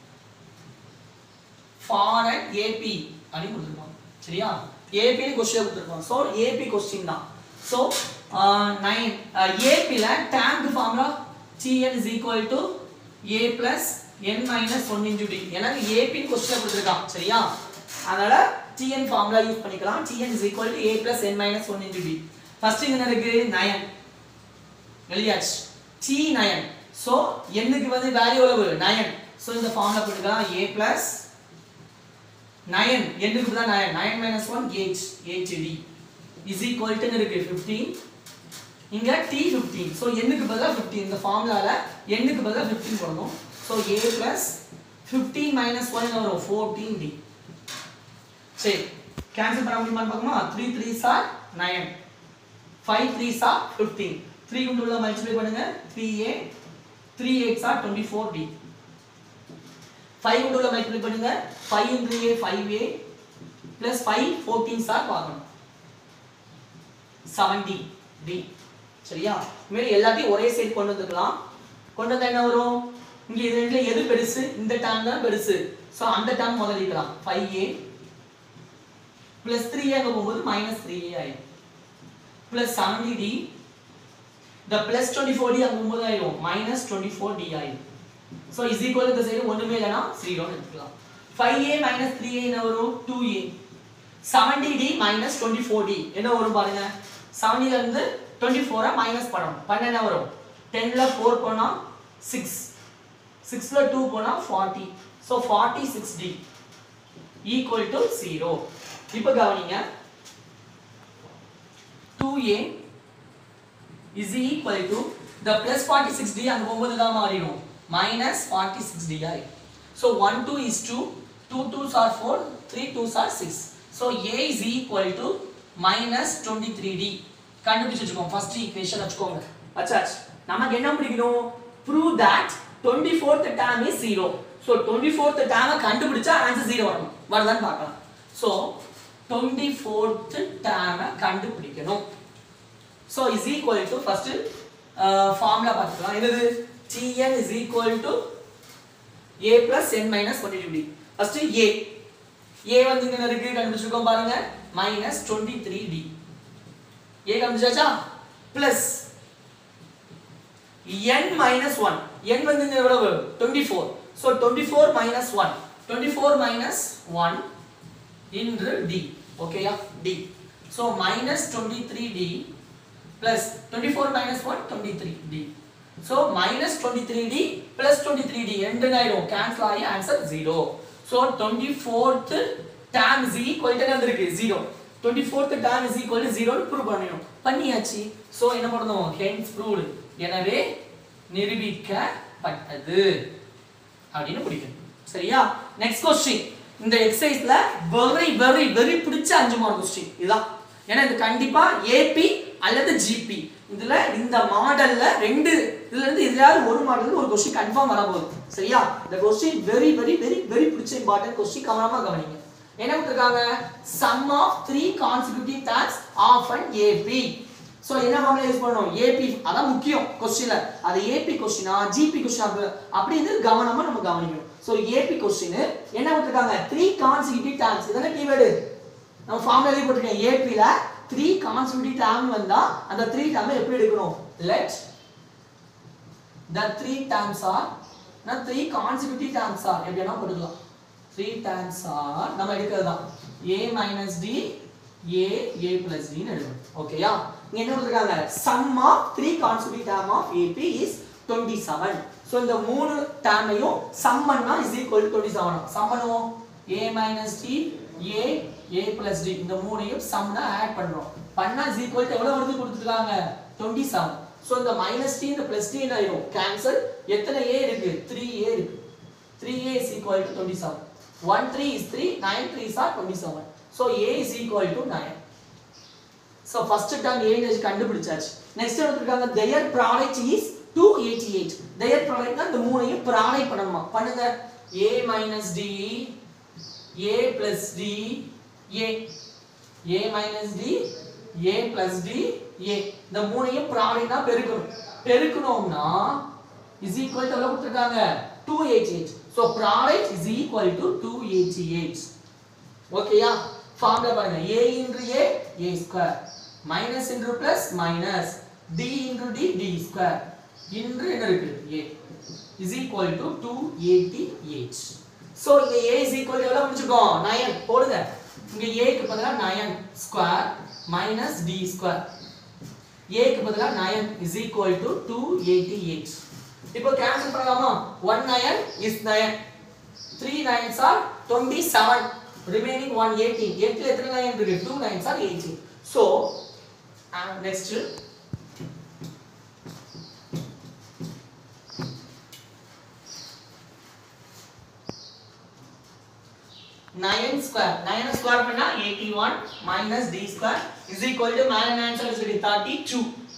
foreign AP அப்படின்னு கொடுத்துருப்பாங்க சரியா ஏபின்னு கொஸ்டின் கொடுத்துருப்பாங்க ஸோ ஏபி கொஸ்டின் தான் ஸோ நைன் ஏபியில் டேங்க் formula tn is equal to a plus n minus one into d எனக்கு ஏபின்னு கொஸ்டின் கொடுத்துருக்கான் சரியா அதனால டிஎன் ஃபார்முலா யூஸ் பண்ணிக்கலாம் tn is equal to a plus n minus one into d first என்ன இருக்கு நயன் எழுதியாச்சு டி நயன் ஸோ எண்ணுக்கு வந்து வேல்யூ எவ்வளவு நயன் ஸோ இந்த ஃபார்முலா போட்டுக்கலாம் ஏ பிளஸ் நயன் எண்ணுக்கு தான் nine nine minus one eight eight d is equal to இருக்கு ஃபிஃப்டீன் இங்க டி ஃபிஃப்டீன் ஸோ எண்ணுக்கு பதிலாக ஃபிஃப்டீன் இந்த ஃபார்முலால எண்ணுக்கு பதிலாக ஃபிஃப்டீன் போடணும் so a plus fifteen minus one வரும் ஃபோர்டீன் டி சரி கேன்சல் பண்ண முடியுமான்னு பார்க்கணுமா three three are nine five three are fifteen three கொண்டு உள்ள மல்டிப்ளை பண்ணுங்க three a three eight are twenty four d five கொண்டு உள்ள மல்டிப்ளை பண்ணுங்க five இன்ட்ரு a five a plus five fourteen are பார்க்கணும் செவன்டி டி சரியா இதுமாரி எல்லாத்தையும் ஒரே சைடு கொண்டு வந்துக்கலாம் கொண்டு வந்தா என்ன வரும் இங்க இது ரெண்டுல எது பெருசு இந்த டேர்ம் தான் பெருசு ஸோ அந்த டேர்ம் முதல்ல எழுதிக்கலாம் ஃபைவ் ஏ பிளஸ் த்ரீ அங்கே போகும்போது மைனஸ் த்ரீ ஏ ஆயிடும் பிளஸ் செவன்டி டி இந்த பிளஸ் டுவெண்ட்டி ஃபோர் டி அங்கே போகும்போது ஆயிடும் மைனஸ் டுவெண்ட்டி ஃபோர் டி ஆயிடும் ஸோ இஸ் ஈக்குவல் இந்த சைடு ஒன்றுமே இல்லைனா ஜீரோன்னு எடுத்துக்கலாம் five A minus three a என்ன வரும் two a seventy d minus twenty four d என்ன வரும் பாருங்க செவன்டில இருந்து டுவெண்ட்டி ஃபோரை மைனஸ் பண்ணணும் பண்ண என்ன வரும் டென்ல ஃபோர் போனா சிக்ஸ் சிக்ஸ்ல டூ போனா forty so forty six d equal to zero இப்போ கவனிங்க two a is equal to the plus forty six d அங்கே போகும்போது தான் மாறிடும் மைனஸ் ஃபார்ட்டி சிக்ஸ் டி ஆகி so one two is two two twos are four three twos are six so a is equal to minus twenty three d கண்டுபிடிச்சு வச்சுக்கோங்க first equation வச்சுக்கோங்க அச்சாச்சு நமக்கு என்ன பிடிக்கணும் prove that twenty fourth term is zero so twenty fourth டேமை கண்டுபிடிச்சா answer zero வரணும் வருதான்னு பார்க்கலாம் ஸோ டுவெண்ட்டி ஃபோர்த் டேமை கண்டுபிடிக்கணும் so is equal to first formula பார்த்துக்கலாம் என்னது tn is equal to a plus n minus 22d first a a வந்து இங்க என்ன இருக்கு கண்டுபிடிச்சிருக்கோம் பாருங்க minus 23d a கண்டுபிடிச்சாச்சா plus n minus 1 n வந்து இங்க எவ்வளவு 24 so 24 minus 1 24 minus 1 into d ஓகேயா d so minus 23d plus 24 minus 1 23d so minus 23d plus 23d ரெண்டு ஆயிடும் கேன்சல் ஆகி answer 0 so 24th term is equal to என்ன வந்திருக்கு 0 24th term is equal to 0 னு ப்ரூவ் பண்ணணும் பண்ணியாச்சு so என்ன பண்ணணும் hence proved எனவே நிரூபிக்கப்பட்டது அப்படின்னு பிடிக்கணும் சரியா நெக்ஸ்ட் கொஸ்டின் இந்த எக்ஸசைஸ்ல வெரி வெரி வெரி பிடிச்ச அஞ்சு மார்க் கொஸ்டின் இதுதான் ஏன்னா இது கண்டிப்பா ஏபி அல்லது ஜிபி இதுல இந்த மாடல்ல ரெண்டு இதுல இருந்து இதுலயாவது ஒரு மாடல்ல ஒரு கொஸ்டின் கன்ஃபார்ம் வரப்போகுது சரியா இந்த question very very very very பிடிச்ச இம்பார்ட்டன்ட் கொஸ்டின் கவனமா கவனிங்க என்ன கொடுத்துருக்காங்க sum of three consecutive terms of and AP so என்ன ஃபார்முலா யூஸ் பண்ணணும் ஏபி அதான் முக்கியம் கொஸ்டின்ல அது ஏபி கொஸ்டினா ஜிபி கொஸ்டின் அப்படி இருந்து கவனமா நம்ம கவனிக்கணும் ஸோ ஏபி கொஸ்டின் என்ன கொடுத்துருக்காங்க த்ரீ கான்சிக்யூட்டிவ் டேர்ம்ஸ் இதெல்லாம் கீவேர்டு நம்ம ஃபார்ம்ல எழுதி போட்டிருக்கேன் ஏபில த்ரீ கான்சிக்யூட்டிவ் டேர்ம் வந்தா அந்த த்ரீ டேர்ம் எப்படி எடுக்கணும் let the three terms are நான் three consecutive terms are எப்படி வேணா போட்டுக்கலாம் three terms are நம்ம எடுக்கிறது தான் a minus d a a plus d ன்னு எடுக்கணும் ஓகேயா இங்க என்ன கொடுத்திருக்காங்க sum of three consecutive term of ap is 27 so இந்த மூணு டேர்மையும் sum பண்ணா is equal to 27 sum பண்ணுவோம் a minus d a a plus d இந்த மூணையும் sum தான் ஆட் பண்றோம் பண்ணா is equal to எவ்வளவு வருது கொடுத்துருக்காங்க 27 ஸோ இந்த மைனஸ் டி இந்த பிளஸ் டி என்ன ஆயிரும் கேன்சல் எத்தனை ஏ இருக்கு த்ரீ ஏ இருக்கு three a is equal to twenty seven one three is three nine three are twenty seven so a is equal to nine so first term a கண்டுபிடிச்சாச்சு next எடுத்துருக்காங்க their product is two eighty eight their ப்ராடக்ட்னா இந்த மூணையும் product பண்ணணுமா பண்ணுங்க a minus D a plus d A a minus D a plus d a இந்த மூணையும் ப்ராடக்ட்னா பெருக்கணும் பெருக்கணும்னா இஸ் ஈக்குவல் டு எவ்வளவு கொடுத்துருக்காங்க two eighty eight so product is equal to two eighty eight ஓகேயா ஃபார்ம்ல பாருங்க a into a a square minus into plus minus d into d d square into என்ன இருக்கு a is equal to two eighty eight so இங்க a is equal எவ்வளோ முடிச்சுக்கோம் nine போடுங்க இங்க a க்கு பதிலாக nine square minus d square a க்கு பதிலாக nine is equal to two eighty eight இப்போ கேன்சல் பண்ணலாமா one nine is nine three nines are twenty seven remaining one eighteen எட்டில் எத்தனை நைன் இருக்கு two nines are eighteen so next nine square nine square பண்ணா eighty one minus d square is equal to மேல answer is thirty two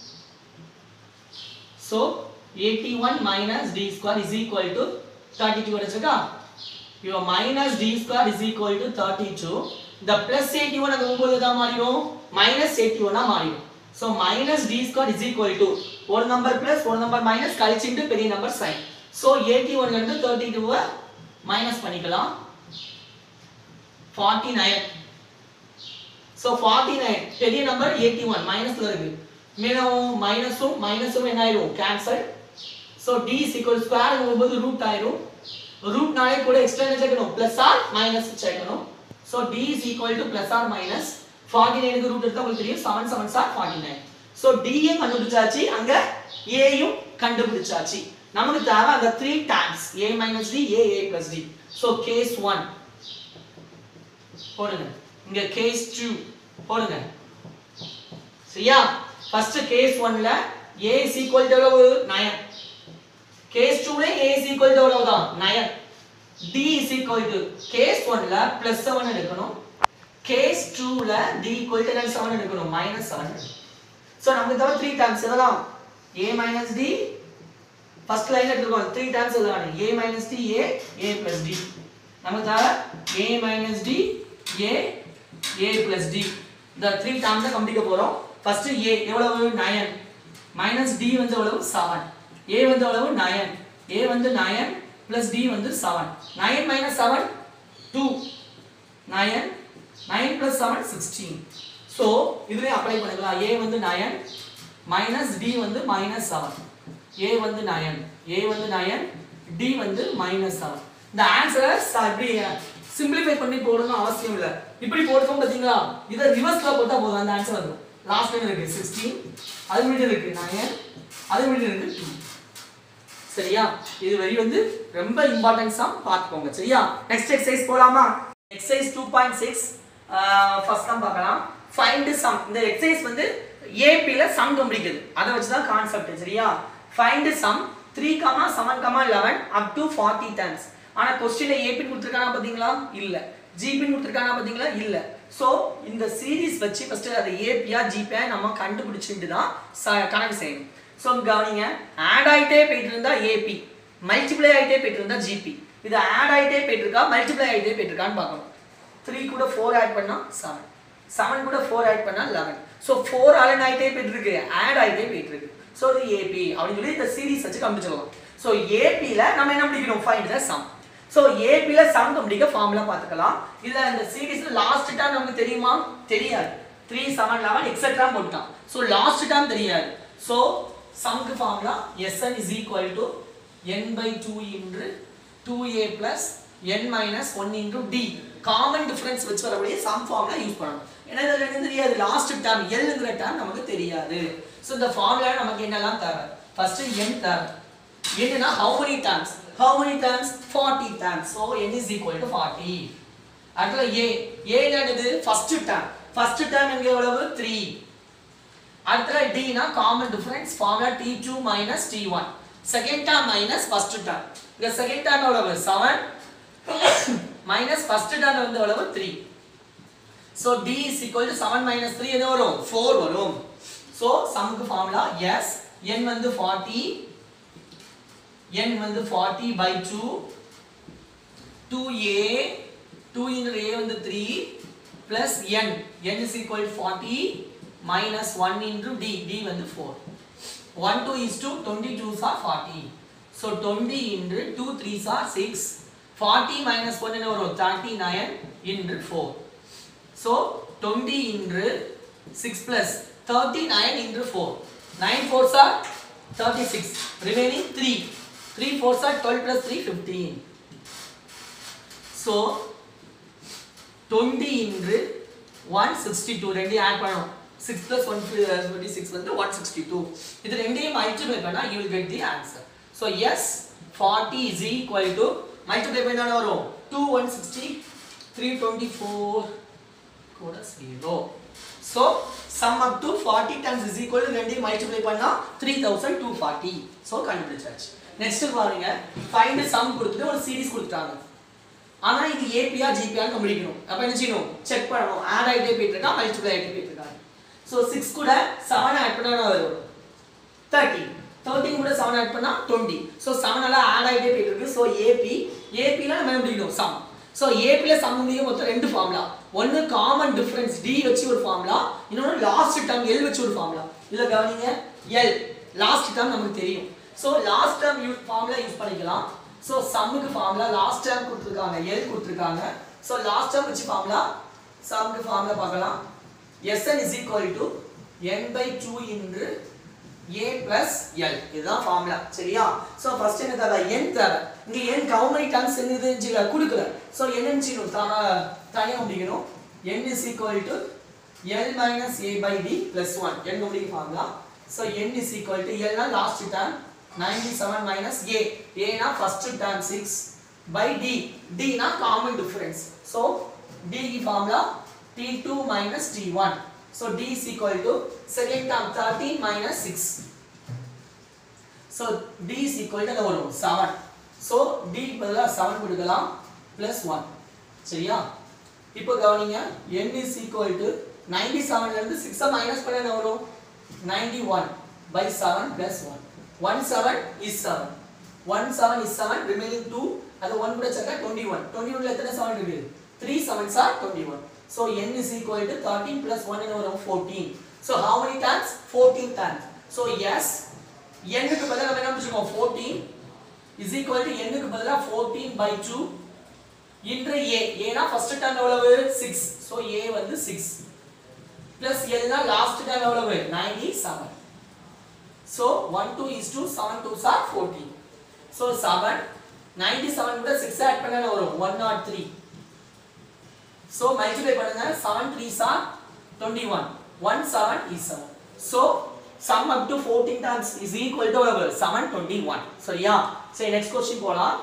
so eighty one minus d square is equal to thirty two கிடைச்சிருக்கா இப்போ minus d square is equal to thirty two இந்த plus eighty one அந்த ஒன்பது தான் மாறிடும் minus eighty ஒன்னா மாறிடும் so minus d square is equal to ஒரு நம்பர் பிளஸ் ஒரு நம்பர் மைனஸ் கழிச்சுட்டு பெரிய நம்பர் சைன் ஸோ எயிட்டி ஒன்ல இருந்து தேர்ட்டி டூவை மைனஸ் பண்ணிக்கலாம் forty nine so forty nine பெரிய நம்பர் எயிட்டி ஒன் மைனஸ்ல இருக்கு மீனவும் மைனஸும் மைனஸும் என்ன ஆயிடும் cancel so d is equal square போது ரூட் ஆயிரும் ரூட்னாலே கூட எக்ஸ்ட்ரா என்ன சேர்க்கணும் பிளஸ் ஆர் மைனஸ் சேர்க்கணும் so d is equal to plus or minus forty நைனுக்கு ரூட் எடுத்தா உங்களுக்கு தெரியும் seven seven are forty nine so டியும் கண்டுபிடிச்சாச்சு அங்க ஏயும் கண்டுபிடிச்சாச்சு நமக்கு தேவை அந்த three times a minus D A A plus d so case one போடுங்க இங்க கேஸ் 2 போடுங்க சரியா ஃபர்ஸ்ட் கேஸ் 1ல a is equal to எவ்வளவு 9 கேஸ் 2ல a is equal to எவ்வளவு தான் 9 d is equal to case 1ல plus 7 எடுக்கணும் கேஸ் 2ல d equal to என்ன 7 எடுக்கணும் minus 7 சோ நமக்கு தவிர 3 டைம்ஸ் எதெல்லாம் a minus d ஃபர்ஸ்ட் லைன்ல எடுத்துக்கோங்க 3 டைம்ஸ் எழுதலாம் a minus d a a plus d நமக்கு தவிர a minus d a a plus d இந்த த்ரீ டேர்ம்ஸ் கம்ப்ளீட் போறோம் ஃபர்ஸ்ட் a எவ்வளவு 9 மைனஸ் d வந்து எவ்வளவு 7 a வந்து எவ்வளவு 9 a வந்து 9 plus d வந்து 7 9 minus 7 2 9 9 plus 7 16 so இதுலயே அப்ளை பண்ணிக்கலாம் a வந்து 9 மைனஸ் d வந்து மைனஸ் 7 a வந்து 9 a வந்து 9 d வந்து மைனஸ் 7 இந்த ஆன்சரை இப்படி சிம்பிளிஃபை பண்ணி போடணும் அவசியம் இல்லை இப்படி போட்டுக்கோம் பார்த்தீங்களா இதை ரிவர்ஸ்ல போட்டா போதும் அந்த ஆன்சர் வந்துடும் லாஸ்ட் லைன் இருக்கு சிக்ஸ்டீன் அது முடிஞ்சு இருக்கு நயன் அது முடிஞ்சு இருக்கு டூ சரியா இது வரி வந்து ரொம்ப இம்பார்ட்டன்ஸ் தான் பார்த்துக்கோங்க சரியா நெக்ஸ்ட் எக்ஸசைஸ் போலாமா exercise two point six first தான் பார்க்கலாம் ஃபைண்ட் சம் இந்த எக்ஸசைஸ் வந்து ஏபியில் சம் கம்பிடிக்குது அதை வச்சு தான் கான்செப்ட் சரியா find sum three comma seven comma eleven up to forty times ஆனால் கொஸ்டினில் ஏபின்னு கொடுத்துருக்கானா பார்த்தீங்களா இல்லை ஜிபின்னு கொடுத்துருக்கானா பார்த்தீங்களா இல்லை ஸோ இந்த சீரிஸ் வச்சு ஃபஸ்ட்டு அதை ஏபியா ஜிபியா நம்ம கண்டுபிடிச்சிட்டு தான் ச- கணக்கு செய்யணும் ஸோ கவனிங்க ஆட் ஆகிட்டே போயிட்டு இருந்தா ஏபி மல்டிப்ளை ஆகிட்டே போயிட்டு இருந்தா ஜிபி இது ஆட் ஆகிட்டே போயிட்டு இருக்கா மல்டிப்ளை ஆகிட்டே போயிட்டு இருக்கான்னு பார்க்கணும் த்ரீ கூட ஃபோர் ஆட் பண்ணா செவன் செவன் கூட ஃபோர் ஆட் பண்ணா லெவன் ஸோ ஃபோர் அலன் ஆகிட்டே போயிட்டு இருக்கு ஆட் ஆகிட்டே போயிட்டு இருக்கு ஸோ இது ஏபி அப்படின்னு சொல்லி இந்த சீரிஸ் வச்சு கண்டுபிடிச்சிடலாம் ஸோ ஏபியில் நம்ம என்ன பிடிக்கணும் ஃபைண்ட் த சம் ஸோ ஏபில சம் கண்டுபிடிக்க ஃபார்முலா பார்த்துக்கலாம் இல்ல இந்த சீரிஸ்ல லாஸ்ட் டேர்ம் நமக்கு தெரியுமா தெரியாது த்ரீ செவன் லெவன் எக்ஸெட்ரா போட்டான் ஸோ லாஸ்ட் டேர்ம் தெரியாது ஸோ சம்க்கு formula s n is equal to N by two into two a plus n minus one into d common difference வச்சு வரக்கூடிய சம் ஃபார்முலா யூஸ் பண்ணணும் ஏன்னா இதில் என்ன தெரியாது லாஸ்ட் டேர்ம் எல்லுங்கிற டேர்ம் நமக்கு தெரியாது ஸோ இந்த ஃபார்முலா நமக்கு என்னெல்லாம் தேவை ஃபர்ஸ்ட் என் தேவை என்னன்னா how many times how many times 40 times so n is equal to 40 அடுத்தது a a என்னது first term first term எங்க எவ்வளவு 3 அடுத்தது d னா common difference formula t2 minus t1 second term minus first term இங்க second term எவ்வளவு 7 minus first term வந்து எவ்வளவு 3 so d is equal to 7 minus 3 என்ன வரும் 4 வரும் so சம்க்கு ஃபார்முலா s n வந்து 40 n வந்து 40 by 2 2a 2 into a வந்து 3 plus n n is equal to 40 minus 1 into d d வந்து 4 1 2 is 2 22 are 40 so 20 into 2 3 are 6 40 minus 1 என்ன வரும் 39 into 4 so 20 into 6 plus 39 into 4 9 4s are 36 remaining 3 3 4s are 12 plus 3 15 so 20 into 162 ரெண்டையும் add பண்ணணும் 6 plus 156 வந்து 162 இது ரெண்டையும் multiply பண்ணா you will get the answer so yes 40 is equal to multiply பண்ணா என்ன வரும் 2 160 324 கூட 0 so sum up to 40 times is equal to ரெண்டையும் மல்டிப்ளை பண்ணா 3240 so கண்டுபிடிச்சாச்சு நெக்ஸ்ட் பாருங்க ஃபைண்ட் சம் கொடுத்துட்டு ஒரு சீரிஸ் கொடுத்துட்டாங்க ஆனா இது ஏபியா ஜிபியா கண்டுபிடிக்கணும் அப்ப என்ன செய்யணும் செக் பண்ணணும் ஆட் ஆயிட்டே போயிட்டு இருக்கா மல்டிப்ளை ஆயிட்டே போயிட்டு இருக்காங்க ஸோ சிக்ஸ் கூட செவன் ஆட் பண்ணா என்ன வரும் தேர்ட்டி தேர்ட்டின் கூட செவன் ஆட் பண்ணா டுவெண்ட்டி ஸோ செவன் எல்லாம் ஆட் ஆகிட்டே போயிட்டு இருக்கு ஸோ ஏபி ஏபியில் நம்ம என்ன முடிக்கணும் சம் ஸோ ஏபியில் சம் முடியும் மொத்தம் ரெண்டு ஃபார்முலா ஒன்று காமன் டிஃபரன்ஸ் டி வச்சு ஒரு ஃபார்முலா இன்னொன்று லாஸ்ட் டேர்ம் எல் வச்சு ஒரு ஃபார்முலா இதில் கவனிங்க எல் லாஸ்ட் டேர்ம் நமக்கு தெரியும் so last term use formula use பண்ணிக்கலாம் ஸோ சம்முக்கு ஃபார்முலா லாஸ்ட் டேர்ம் கொடுத்துருக்காங்க எல் கொடுத்துருக்காங்க ஸோ லாஸ்ட் டேர்ம் வச்சு ஃபார்முலா சம்முக்கு ஃபார்முலா பார்க்கலாம் Sn is equal to n by 2 into a plus l இதுதான் ஃபார்முலா சரியா சோ ஃபர்ஸ்ட் என்ன தேவை n தேவை இங்க n how many times n இதுன்னு கொடுக்கல சோ n ன்னு தனியா முடிக்கணும் n is equal to l minus a by d plus 1 n முடிக்க formula so n is equal to l னா last term 97 minus a a னா first term 6 by d d னா common difference so d की formula t2 minus t1 so d is equal to second term 13 minus 6 so d is equal to என்ன வரும் 7 so d க்கு பதிலா 7 கொடுக்கலாம் plus 1 சரியா இப்போ கவனிங்க n is equal to 97 ல இருந்து 6 மைனஸ் பண்ண என்ன வரும் 91 by 7 plus 1 1 7 is 7 1 7 is 7 remaining 2 அது 1 கூட சேர்த்தா 21 21 ல எத்தனை 7 இருக்கு 3 7s are 21 so n is equal to 13 plus 1 என்ன வரும் 14 so how many times 14 times so yes n க்கு பதிலா நம்ம என்ன பிடிச்சிருக்கோம் 14 is equal to n க்கு பதிலா 14 by 2 இன்று a a னா ஃபர்ஸ்ட் டேர்ம் எவ்வளவு 6 so a வந்து 6 plus l னா லாஸ்ட் டேர்ம் எவ்வளவு 97 so 1 2 is 2 7 2s are 14 so 7 97 கூட 6 ஆட் பண்ணா என்ன வரும் 103 so multiply பண்ணுங்க 7 3s are 21 1 7 is 7 so sum up to 14 times is equal to எவ்வளவு 721 சரியா சரி next question போலாம்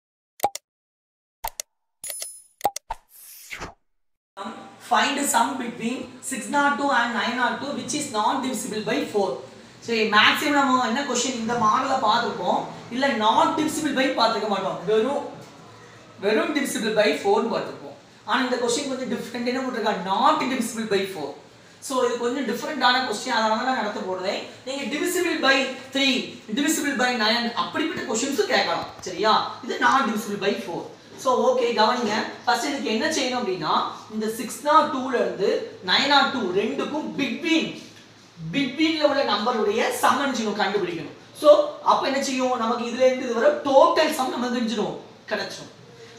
find sum between 602 and 902 which is not divisible by 4 சரி மேக்ஸிமம் நம்ம என்ன கொஸ்டின் இந்த மாடலை பார்த்துருப்போம் இல்ல நாட் டிவிசிபிள் பை பார்த்துக்க மாட்டோம் வெறும் வெறும் டிவிசிபிள் பை ஃபோர்னு பார்த்துருப்போம் ஆனா இந்த கொஸ்டின் கொஞ்சம் டிஃப்ரெண்ட் என்ன போட்டிருக்கா not divisible by four so இது கொஞ்சம் டிஃப்ரெண்டான கொஸ்டின் அதனால தான் நான் நடத்த போடுறேன் நீங்க divisible by three divisible by nine அப்படிப்பட்ட கொஸ்டின்ஸும் கேட்கலாம் சரியா இது not divisible by four so okay கவனிங்க ஃபர்ஸ்ட் இதுக்கு என்ன செய்யணும் அப்படின்னா இந்த சிக்ஸ் நாட் டூல இருந்து நைன் நாட் டூ ரெண்டுக்கும் பிட்வீன் பிட்வீன்ல உள்ள நம்பருடைய சம் என்ன கண்டுபிடிக்கணும் ஸோ அப்போ என்ன செய்யும் நமக்கு இதுல இருந்து இது வரை டோட்டல் சம் நமக்கு தெரிஞ்சிடும் கிடைச்சிடும்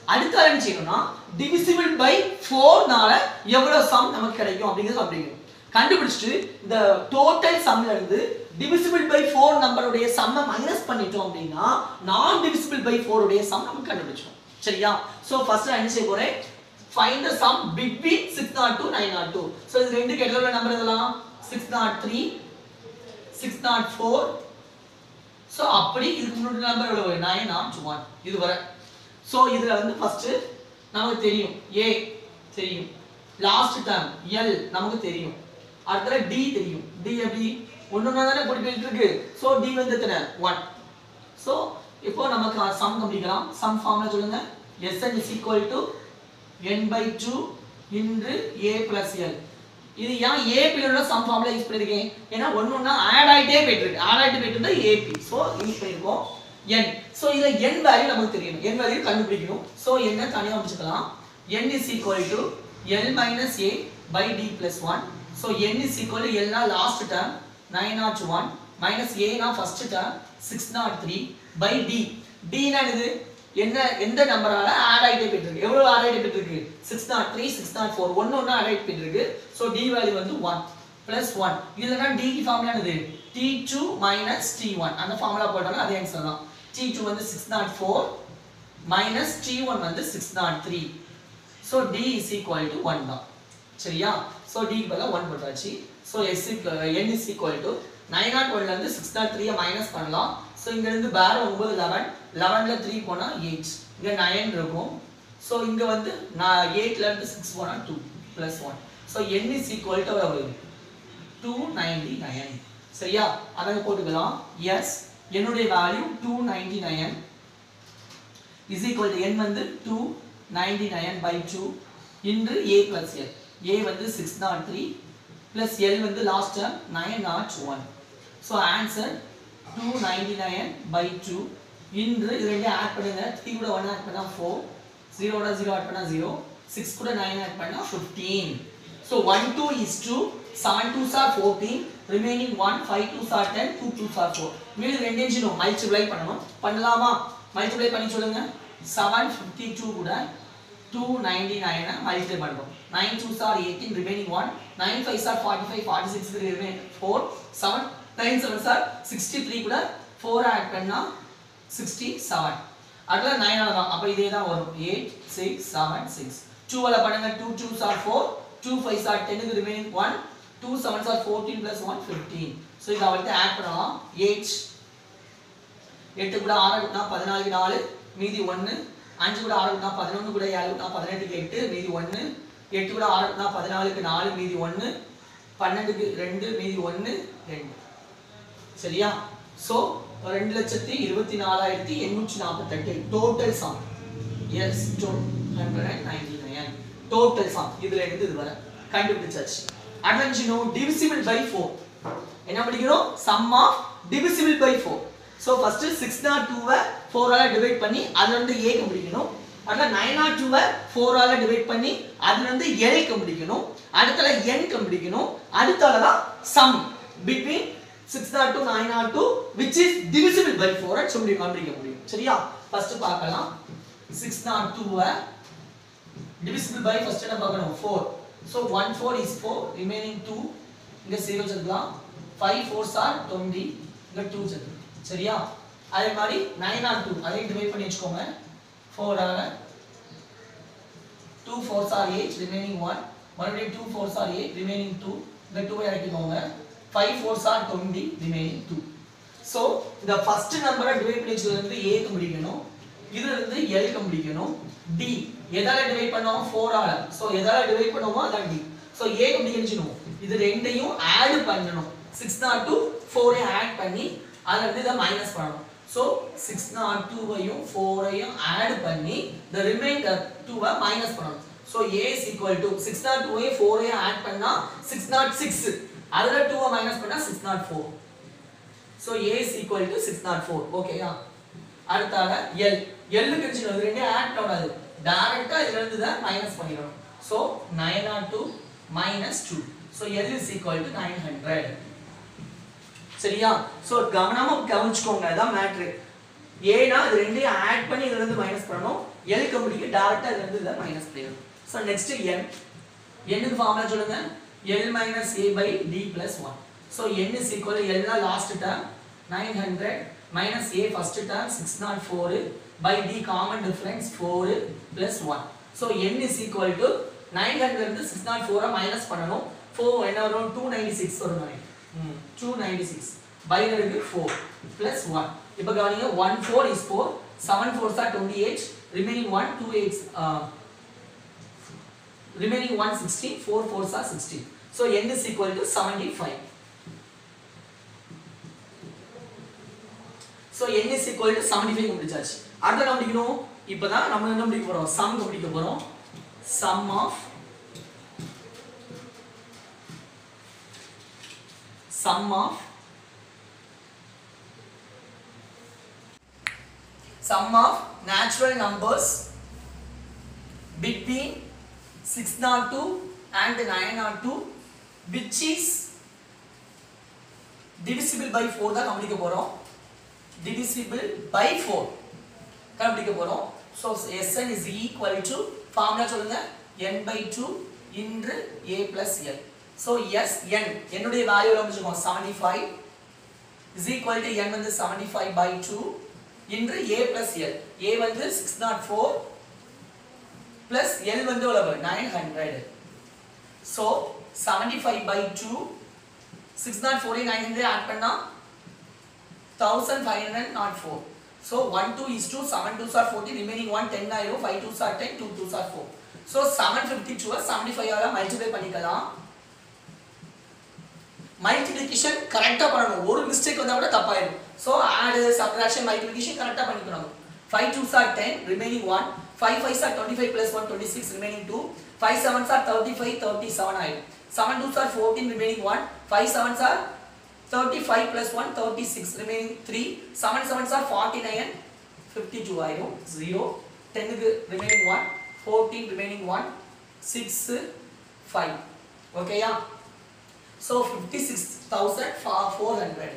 அடுத்து என்ன செய்யணும்னா டிவிசிபிள் பை ஃபோர்னால எவ்வளவு சம் நமக்கு கிடைக்கும் அப்படிங்கிறது கண்டுபிடிக்கணும் கண்டுபிடிச்சிட்டு இந்த டோட்டல் சம்ல இருந்து டிவிசிபிள் பை ஃபோர் நம்பருடைய சம்மை மைனஸ் பண்ணிட்டோம் அப்படின்னா நான் டிவிசிபிள் பை ஃபோர் உடைய சம் நமக்கு கண்டுபிடிச்சோம் சரியா சோ ஃபர்ஸ்ட் நான் என்ன செய்ய போறேன் find the sum between six naught two nine naught two so இது ரெண்டுக்கு எவ்வளோ நம்பர் இதெல்லாம் six naught three six naught four so அப்படி இதுக்கு முன்னாடி நம்பர் எவ்வளவு நைன் நாட் ஒன் இது வரை ஸோ இதில் வந்து ஃபர்ஸ்ட் நமக்கு தெரியும் ஏ தெரியும் லாஸ்ட் டேர்ம் எல் நமக்கு தெரியும் அடுத்தது டி தெரியும் டி எப்படி ஒன்று தானே போட்டு போயிட்டு இருக்கு ஸோ டி வந்து எத்தனை ஒன் ஸோ இப்போ நமக்கு சம் கம்பிக்கலாம் சம் ஃபார்ம்ல சொல்லுங்க s n is equal to N by two into a plus L இது ஏன் ஏ பிள்ளோட சம் ஃபார்ம்ல யூஸ் பண்ணிருக்கேன் ஏன்னா ஒன்று ஒன்றா ஆட் ஆகிட்டே போயிட்டு இருக்கு ஆட் ஆகிட்டு போயிட்டு இருந்தா ஏபி ஸோ யூஸ் பண்ணியிருக்கோம் என் ஸோ இதில் என் வேல்யூ நமக்கு தெரியணும் என் வேல்யூ கண்டுபிடிக்கணும் ஸோ என்ன தனியாக வச்சுக்கலாம் n is equal to l minus a by d plus one so n is equal to எல்னா last term nine naught one minus ஏனா first term six naught three by d டினா இது என்ன எந்த நம்பரால ஆட் ஆகிட்டே போயிட்டு இருக்கு எவ்வளவு ஆட் ஆகிட்டே போயிட்டு இருக்கு six naught three six naught four ஒன்று ஒன்று ஆட் ஆகிட்டு போயிட்டு இருக்கு ஸோ டி வேல்யூ வந்து ஒன் பிளஸ் ஒன் இதுலனா டிக்கு ஃபார்முலா என்னது d two minus D one அந்த ஃபார்முலா போட்டாலும் அதே ஆன்சர் தான் டி டூ வந்து six naught four minus D one வந்து six naught three so d is equal to one தான் சரியா ஸோ டிக்கு பதிலாக ஒன் போட்டாச்சு so s n is equal to nine naught ஒன்லேருந்து சிக்ஸ் நாட் த்ரீயை மைனஸ் பண்ணலாம் ஸோ இங்கேருந்து பேர ஒன்பது லெவன் லெவனில் த்ரீ போனால் எயிட் இங்கே நைன் இருக்கும் ஸோ இங்கே வந்து நான் எயிட்லேருந்து சிக்ஸ் போனால் two plus one so n is equal to எவ்வளவு டூ நைன்டி நைன் சரியா அதை போட்டுக்கலாம் எஸ் என்னுடைய value two ninety nine is equal to n வந்து two ninety nine by two into a plus l a வந்து six naught three plus l வந்து last term nine naught one so answer two ninety nine by two into இது ரெண்டையும் add பண்ணுங்க three கூட one add பண்ணால் four ஜீரோட zero add பண்ணால் zero six கூட நைன் ஆட் பண்ணால் fifteen so one two is two seven twos are fourteen remaining one five twos are ten two twos are four மீது ரெண்டு இன்ச்சினும் மல்டிப்ளை பண்ணணும் பண்ணலாமா மல்டிப்ளை பண்ணி சொல்லுங்க செவன் ஃபிஃப்டி டூ கூட டூ நைன்டி நைனை மல்டிப்ளை பண்ணுறோம் nine twos are eighteen remaining one nine fives are forty five forty six remain four seven nine sevens sir sixty three கூட ஃபோர் ஆட் பண்ணால் sixty seven அதில் nine தான் அப்போ இதே தான் வரும் எயிட் சிக்ஸ் செவன் சிக்ஸ் டூவில் பண்ணுங்க two twos are four two fives are டென்னுக்கு remaining one two sevens are fourteen plus one fifteen so இதை அவர்கிட்ட ஆட் பண்ணலாம் எயிட் எட்டு கூட ஆறு விட்டா பதினாலுக்கு நாலு மீதி ஒன்று அஞ்சு கூட ஆறு விட்டா பதினொன்று கூட ஏழு விட்டா பதினெட்டுக்கு எட்டு மீதி ஒன்று எட்டு கூட ஆறு விட்டா பதினாலுக்கு நாலு மீதி ஒன்று பன்னெண்டுக்கு ரெண்டு மீதி ஒன்று ரெண்டு சரியா ஸோ ரெண்டு லட்சத்தி இருபத்தி நாலாயிரத்தி எண்ணூற்றி நாற்பத்தெட்டு total sum s two hundred and ninety nine total sum இதுல இருந்து இது வரை கண்டுபிடிச்சாச்சு அட்டென்ஷனோ டிவிசிபிள் பை ஃபோர் என்ன படிக்கிறோம் sum of divisible by four so first six naught டூவை ஃபோரால டிவைட் பண்ணி அதுல இருந்து ஏ கண்டுபிடிக்கணும் அதில் நைன் நாட் டூவை ஃபோரால டிவைட் பண்ணி அதுல இருந்து எல் கண்டுபிடிக்கணும் அடுத்தல என் கண்டுபிடிக்கணும் அடுத்தால தான் sum between six naught two nine naught two which is divisible by four சொல்லி கண்டுபிடிக்க முடியும் சரியா ஃபர்ஸ்ட் பார்க்கலாம் சிக்ஸ் நாட் டூவை divisible by first என்ன பார்க்கணும் 4 so 1 4 is 4 remaining 2 இங்க 0 சேர்க்கலாம் 5 4s are 20 இங்க 2 சேர்க்கலாம் சரியா அதே மாதிரி 9 on 2 அதையும் டிவைட் பண்ணி வச்சுக்கோங்க 4 ஆக 2 4s are 8 remaining 1 மறுபடியும் 2 4s are 8 remaining 2 இந்த 2 இறக்கிக்கோங்க 5 4s are 20 remaining 2 so இந்த ஃபர்ஸ்ட் நம்பரை டிவைட் பண்ணி வச்சதுல இருந்து a க்கு முடிக்கணும் இதுல இருந்து l க்கு முடிக்கணும் d எதால டிவைட் பண்ணோம் 4 ஆல சோ எதால டிவைட் பண்ணுவோமோ அதான் d சோ a க்கு முடிக்கணும் இது ரெண்டையும் ஆட் பண்ணணும் 6 நாட் 2 4 ஐ ஆட் பண்ணி அதுல இருந்து இத மைனஸ் பண்ணணும் சோ 6 நாட் 2 ஐயும் 4 ஐயும் ஆட் பண்ணி the remainder 2 ஐ மைனஸ் பண்ணணும் so a is equal to 6 naught 2 ஐயும் 4 ஐயும் ஆட் பண்ணா 6 நாட் 6 அதுல 2 ஐ மைனஸ் பண்ணா 6 naught 4 so a is equal to 604 ஓகேயா அடுத்தாக l l க்கு இருந்துச்சு ரெண்டே ஆட் பண்ணாது டைரக்டா இதுல இருந்து தான் மைனஸ் பண்ணிடணும் so 902 minus 2 so l is equal to 900 சரியா சோ கவனமா கவனிச்சுக்கோங்க அதான் மேட்ரு ஏனா இது ரெண்டையும் ஆட் பண்ணி இதுல இருந்து மைனஸ் பண்ணணும் எல் கம்பெனிக்கு டேரக்டா இதுல இருந்து இதை மைனஸ் பண்ணிடும் ஸோ நெக்ஸ்ட் என் என்னுக்கு ஃபார்முலா சொல்லுங்க l minus a by d plus one so n is equal எல்லாம் last term nine hundred minus a first term six naught four by d common difference four plus one so n is equal to nine hundred இருந்து six naught ஃபோரை minus பண்ணணும் four என்ன வரும் two ninety six வரும் nine two ninety six பைல இருக்கு four plus one இப்போ கவனிங்க one four is four seven fours are twenty eight remaining one two eights remaining 116 4 4s are 16 so n is equal to 75 so n is equal to 75 முடிச்சாச்சு அடுத்து என்ன முடிக்கணும் இப்பதான் நம்ம என்ன முடிக்க போறோம் sum கண்டுபிடிக்க போறோம் sum of sum of sum of natural numbers between 602 and 902 which is divisible by 4 தான் கண்டுபிடிக்க போறோம் divisible by 4 கண்டுபிடிக்க போறோம் so sn is equal to formula சொல்லுங்க n by 2 into a plus l so sn என்னுடைய value எவ்வளவு வச்சுக்கோங்க 75 is equal to n வந்து 75 by 2 into a plus l a வந்து 604 plus L வந்து எவ்வளவு 900 so 75 by 2 604 900 ஆட் பண்ணா 1504 so 1 2 is 2 7 2s are 40 remaining 1 10 ஆயிரும் 5 2s are 10 2 2s are 4 so 752 -அ 75 ஆல மல்டிப்ளை பண்ணிக்கலாம் மல்டிப்ளிகேஷன் கரெக்டா பண்ணணும் ஒரு மிஸ்டேக் வந்தா கூட தப்பாயிடும் so add subtraction multiplication கரெக்டா பண்ணிக்கணும் 5 2s are 10 remaining 1 5 5s are 25 plus 1 26 remaining 2 5 7s are 35 37 ஆயிடும் 7 2s are 14 remaining 1 5 7s are 35 plus 1 36 remaining 3 7 7s are 49 52 ஆயிடும் 0 10 க்கு remaining 1 14 remaining 1 6 5 ஓகேயா so 56400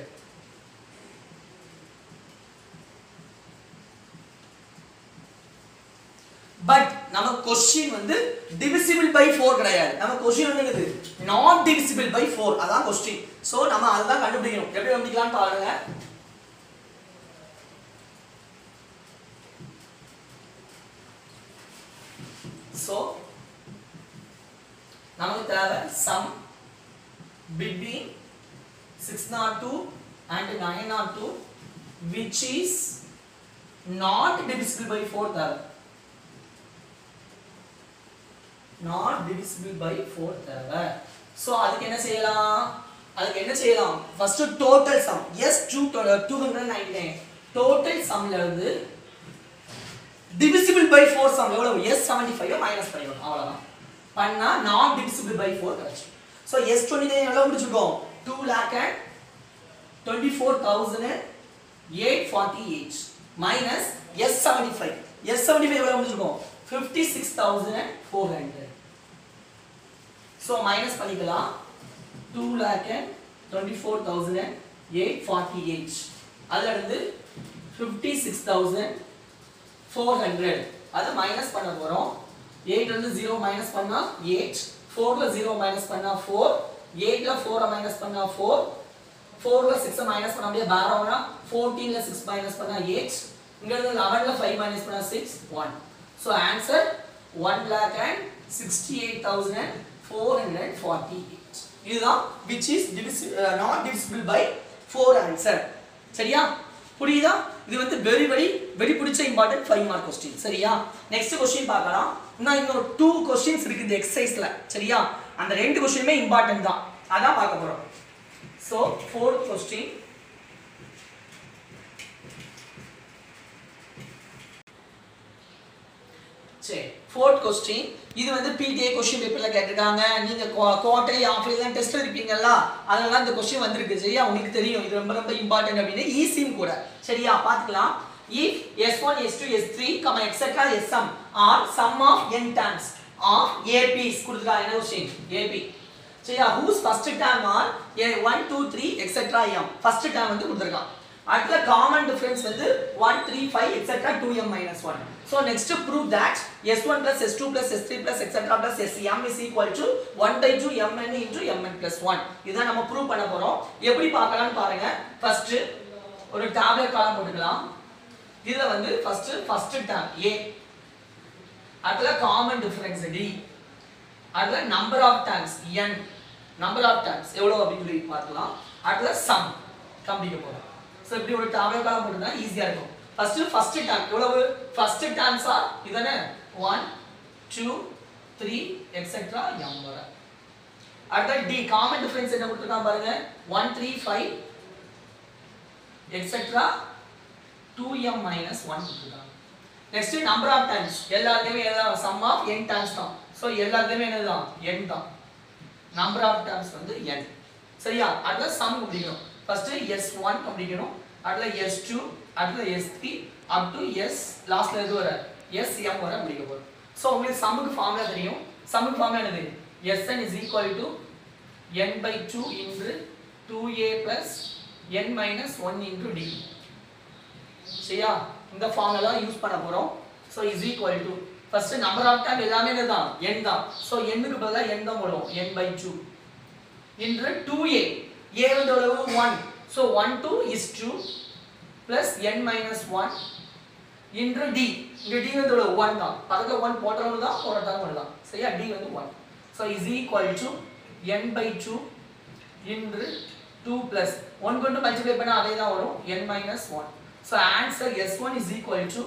பட் நம்ம கொஸ்டின் வந்து divisible by 4 கிடையாது நம்ம கொஸ்டின் வந்து என்னது நாட் divisible by 4 அதான் கொஸ்டின் சோ நம்ம அதுதான் கண்டுபிடிக்கணும் எப்படி கண்டுபிடிக்கலாம்னு பாருங்க சோ நமக்கு தேவை sum between 602 and 902 which is not divisible by 4 தேவை not divisible by 4 தேவை சோ அதுக்கு என்ன செய்யலாம் அதுக்கு என்ன செய்யலாம் first total sum s two two hundred ninety nine total சம்ல இருந்து divisible by 4 சம் எவ்வளவு எஸ் செவன்டி ஃபைவ் மைனஸ் பண்ணிடணும் அவ்வளவுதான் பண்ணா நாட் divisible by 4 கிடைச்சு ஸோ எஸ் டுவெண்ட்டி நைன் எவ்வளவு முடிச்சிருக்கோம் two lakh and twenty four thousand eight forty eight minus s seventy five s seventy five எவ்வளவு முடிச்சிருக்கோம் fifty six thousand four hundred so minus பண்ணிக்கலாம் two lakh and twenty four thousand eight forty eight அதில் இருந்து fifty six thousand four hundred அதை minus பண்ண போகிறோம் எயிட்லேருந்து zero minus பண்ணால் எயிட் ஃபோரில் ஜீரோ மைனஸ் பண்ணால் ஃபோர் எயிட்டில் ஃபோரை மைனஸ் பண்ணால் ஃபோர் ஃபோரில் சிக்ஸை மைனஸ் பண்ண முடியாது பேரோனா ஃபோர்டீனில் சிக்ஸ் மைனஸ் பண்ணால் எயிட் இங்கேருந்து லெவனில் ஃபைவ் மைனஸ் பண்ணால் six one so answer one lakh and sixty eight thousand four hundred forty eight இதுதான் which is not divisible by four answer சரியா புரியுதா இது வந்து வெரி வெரி வெரி பிடிச்ச இம்பார்ட்டன்ட் ஃபைவ் மார்க் கொஸ்டின் சரியா நெக்ஸ்ட் கொஸ்டின் பார்க்கலாம் இன்னும் இன்னொரு டூ கொஸ்டின்ஸ் இருக்கு இந்த எக்ஸசைஸ்ல சரியா அந்த ரெண்டு கொஸ்டினுமே இம்பார்ட்டன்ட் தான் அதான் பார்க்க போறோம் ஸோ ஃபோர்த் கொஸ்டின் சரி ஃபோர்த் கொஸ்டின் இது வந்து பிடிஏ கொஸ்டின் பேப்பர்ல கேட்டிருக்காங்க நீங்க குவார்டர்லி ஆஃப்லி தான் டெஸ்ட் இருப்பீங்கல்ல அதெல்லாம் இந்த கொஸ்டின் வந்திருக்கு சரியா உங்களுக்கு தெரியும் இது ரொம்ப ரொம்ப இம்பார்ட்டன்ட் அப்படின்னு ஈஸியும் கூட சரியா பார்த்துக்கலாம் if s1 s2 s3 comma etc sm are sum of n terms of ap's கொடுத்துருக்காங்க என்ன கொஸ்டின் ap சரியா whose first term are a 1 2 3 etc m first term வந்து கொடுத்துருக்கான் அடுத்த காமன் டிஃபரன்ஸ் வந்து 1 3 5 etcetera 2m minus 1 so next to prove that s1 plus s2 plus s3 plus etc plus sm is equal to 1 by 2 mn into mn plus 1 இதான் நம்ம prove பண்ண போறோம் எப்படி பார்க்கலாம்னு பாருங்க ஃபர்ஸ்ட் ஒரு டேப்லெட் காலம் போட்டுக்கலாம் இதுல வந்து ஃபர்ஸ்ட் ஃபர்ஸ்ட் டேம் a அதுல காமன் டிஃபரன்ஸ் d அதுல number of times n number of times எவ்வளவு அப்படின்னு சொல்லி பார்க்கலாம் அதுல சம் கம்பிக்க போறோம் சோ இப்படி ஒரு டேபிள் காலம் போட்டுனா ஈஸியா இருக்கும் ஃபர்ஸ்ட் ஃபர்ஸ்ட் டைம் எவ்வளவு ஃபர்ஸ்ட் டைம்ஸா இதானே 1 2 3 எக்ஸெட்ரா m வர அடுத்த d காமன் டிஃபரன்ஸ் என்ன கொடுத்திருக்கான் பாருங்க 1 3 5 எக்ஸெட்ரா 2m minus 1 கொடுத்திருக்காங்க நெக்ஸ்ட் நம்பர் ஆஃப் டைம்ஸ் எல்லாத்துலயுமே எல்லாம் சம் ஆஃப் n டைம்ஸ் தான் சோ எல்லாத்துலயுமே என்னதான் n தான் நம்பர் ஆஃப் டைம்ஸ் வந்து n சரியா அதுல சம் கண்டுபிடிக்கணும் ஃபர்ஸ்ட் s1 கண்டுபிடிக்கணும் அதுல s2 அதுல s3 அப் டு s லாஸ்ட்ல எது வர sm வர கண்டுபிடிக்க போறோம் சோ உங்களுக்கு சம்முக்கு ஃபார்முலா தெரியும் சம்முக்கு ஃபார்முலா என்னது sn is equal to n by 2 into 2a plus n minus 1 into d சரியா இந்த ஃபார்முலா யூஸ் பண்ண போறோம் so is equal to first number of time எல்லாமே என்னதான் n தான் சோ n க்கு பதிலா n தான் போடுவோம் n by 2 இன்று 2a a வந்து எவ்வளவு 1 so 1 2 is 2 plus n minus 1 இன்று d இங்க d வந்து எவ்வளவு 1 தான் பக்கத்துல 1 போட்டறவங்க தான் போடட்டாங்க ஒன்று தான் சரியா d வந்து 1 so is equal to n by 2 இன்று 2 plus 1 கொண்டு மல்டிப்ளை பண்ணா அதே தான் வரும் n minus 1 So answer S1 is equal to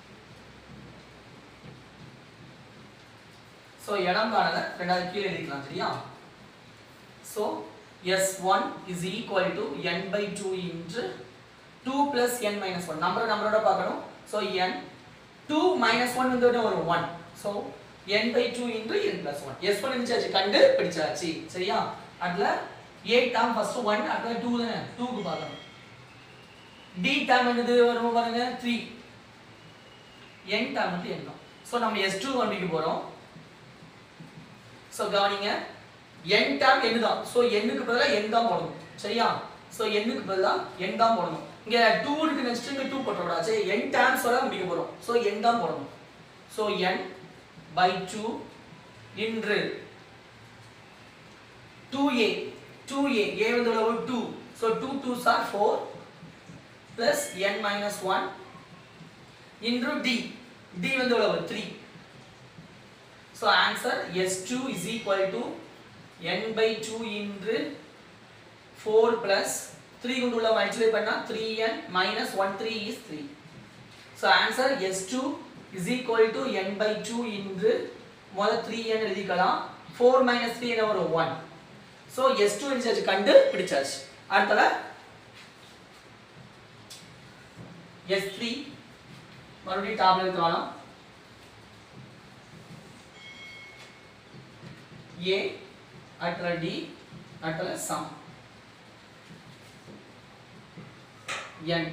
So இடம் காணல ரெண்டாவது கீழே எழுதிக்கலாம் சரியா So S1 is equal to n by 2 into 2 plus n minus 1 number நம்பரோட பார்க்கணும் So n 2 minus 1 வந்து என்ன வரும் 1 So n by 2 into n plus 1 S1 இருந்துச்சு கண்டு பிடிச்சாச்சு சரியா அதுல 8 டேர்ம் ஃபர்ஸ்ட் 1 அதுல 2 தானே 2 க்கு பார்க்கணும் d டேர்ம் என்னது வரும் பாருங்க 3 n டேர்ம் வந்து n தான் சோ நம்ம s2 கண்டுபிடிக்க போறோம் சோ கவனிங்க n டேர்ம் n தான் சோ n க்கு பதிலா n தான் போடணும் சரியா சோ n க்கு பதிலா n தான் போடணும் இங்க 2 இருக்கு நெக்ஸ்ட் இங்க 2 போட்டுறோம் சரி n டேர்ம்ஸ் வர முடிக்க போறோம் சோ n தான் போடணும் சோ n by 2 இன்று 2a 2a a வந்து எவ்வளவு 2 so 2 2s are 4 plus n minus 1 into d d வந்து எவ்வளவு 3 so answer s2 is equal to n by 2 into 4 plus 3 கொண்டு உள்ள மல்டிப்ளை பண்ணா 3n minus 1 3 is 3 so answer s2 is equal to n by 2 into முதல்ல 3n எழுதிக்கலாம் 4 minus 3 என்ன வரும் 1 so s2 எழுதியாச்சு கண்டு பிடிச்சாச்சு அடுத்தல S3 மறுபடியும் டாப்ல எடுத்துக்கலாம் A அட்ல D அட்ல சம் N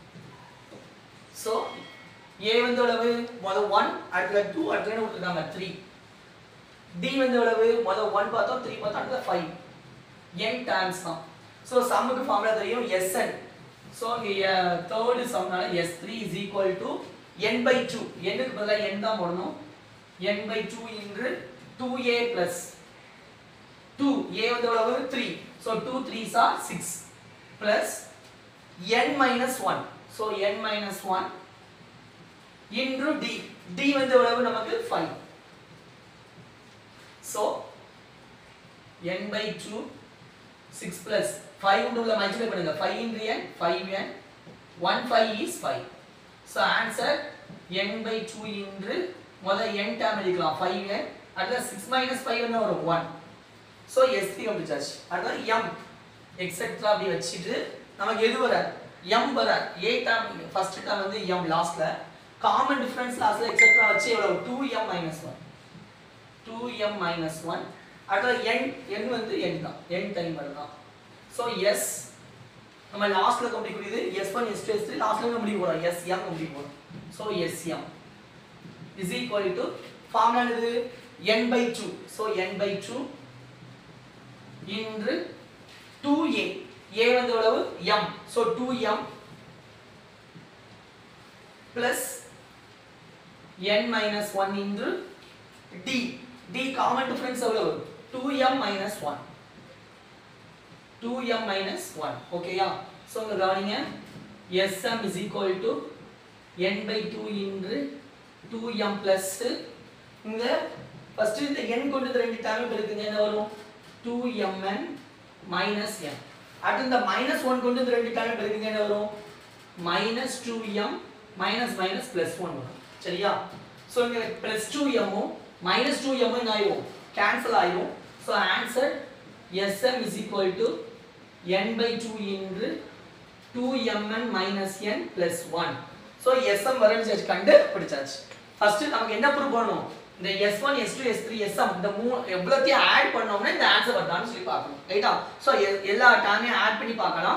so A வந்து எவ்வளவு முத 1 அட்ல 2 அட்ல என்ன கொடுத்துருக்காங்க 3 D வந்து எவ்வளவு முத 1 பார்த்தோம் 3 பார்த்தோம் அட்ல 5 N டைம்ஸ் தான் so சம்முக்கு ஃபார்முலா தெரியும் Sn So இங்க third சம்னால S3 is equal to n by 2 n க்கு பதிலா n தான் போடணும் n by 2 into 2a plus 2 a வந்து எவ்வளவு 3 so 2 3s are 6 plus n minus 1 so n minus 1 into d d வந்து எவ்வளவு நமக்கு 5 so n by 2 6 plus 5 into உள்ள மல்டிப்ளை பண்ணுங்க 5 into n 5n 1 5 is 5 so answer n by 2 into முத n term எழுதிக்கலாம் 5n அதுல 6 minus 5 என்ன வரும் 1 so s3 கண்டுபிடிச்சாச்சு அடுத்து m எக்ஸெட்ரா அப்படி வச்சிட்டு நமக்கு எது வர m வர a டேர்ம் ஃபர்ஸ்ட் டேர்ம் வந்து m லாஸ்ட்ல காமன் டிஃபரன்ஸ் லாஸ்ட்ல எக்ஸெட்ரா வச்சு எவ்வளவு 2m minus 1 2m minus 1 அடுத்து n n வந்து n தான் n டைம் வருதான் ஸோ எஸ் நம்ம லாஸ்ட்ல கண்டுபிடிக்கூடியது S one S two S three லாஸ்ட்ல கண்டுபிடிக்க போறோம் எஸ் எம் கண்டுபிடிக்க போறோம் so S M is equal to formula என்னது n by two so n by two into two A A வந்து எவ்வளவு M so two M plus n minus one into D D common difference எவ்வளவு two M minus one two M minus one ஓகேயா so உங்க கவனிங்க sm is equal to n by 2 இன்று 2m plus இங்க first இந்த n கொண்டு இந்த ரெண்டு டேர்ம் பெருக்குங்க என்ன வரும் 2mn minus m அடுத்து இந்த மைனஸ் ஒன் கொண்டு இந்த ரெண்டு டேர்ம் பெருக்குங்க என்ன வரும் minus two M minus minus plus one வரும் சரியா ஸோ இங்க பிளஸ் டூ எம்மும் மைனஸ் டூ எம்மும் என்ன ஆயிரும் கேன்சல் ஆயிரும் so answer SM is equal to N by two into two MN minus N plus one so SM வரன்னு கண்டு பிடிச்சாச்சு ஃபர்ஸ்ட் நமக்கு என்ன ப்ரூவ் பண்ணணும் இந்த S one S two S three SM இந்த மூணு எவ்வளோத்தையும் ஆட் பண்ணோம்னா இந்த ஆன்சர் வருதான்னு சொல்லி பார்க்கணும் ரைட்டா ஸோ எல்லா டைமையும் ஆட் பண்ணி பார்க்கலாம்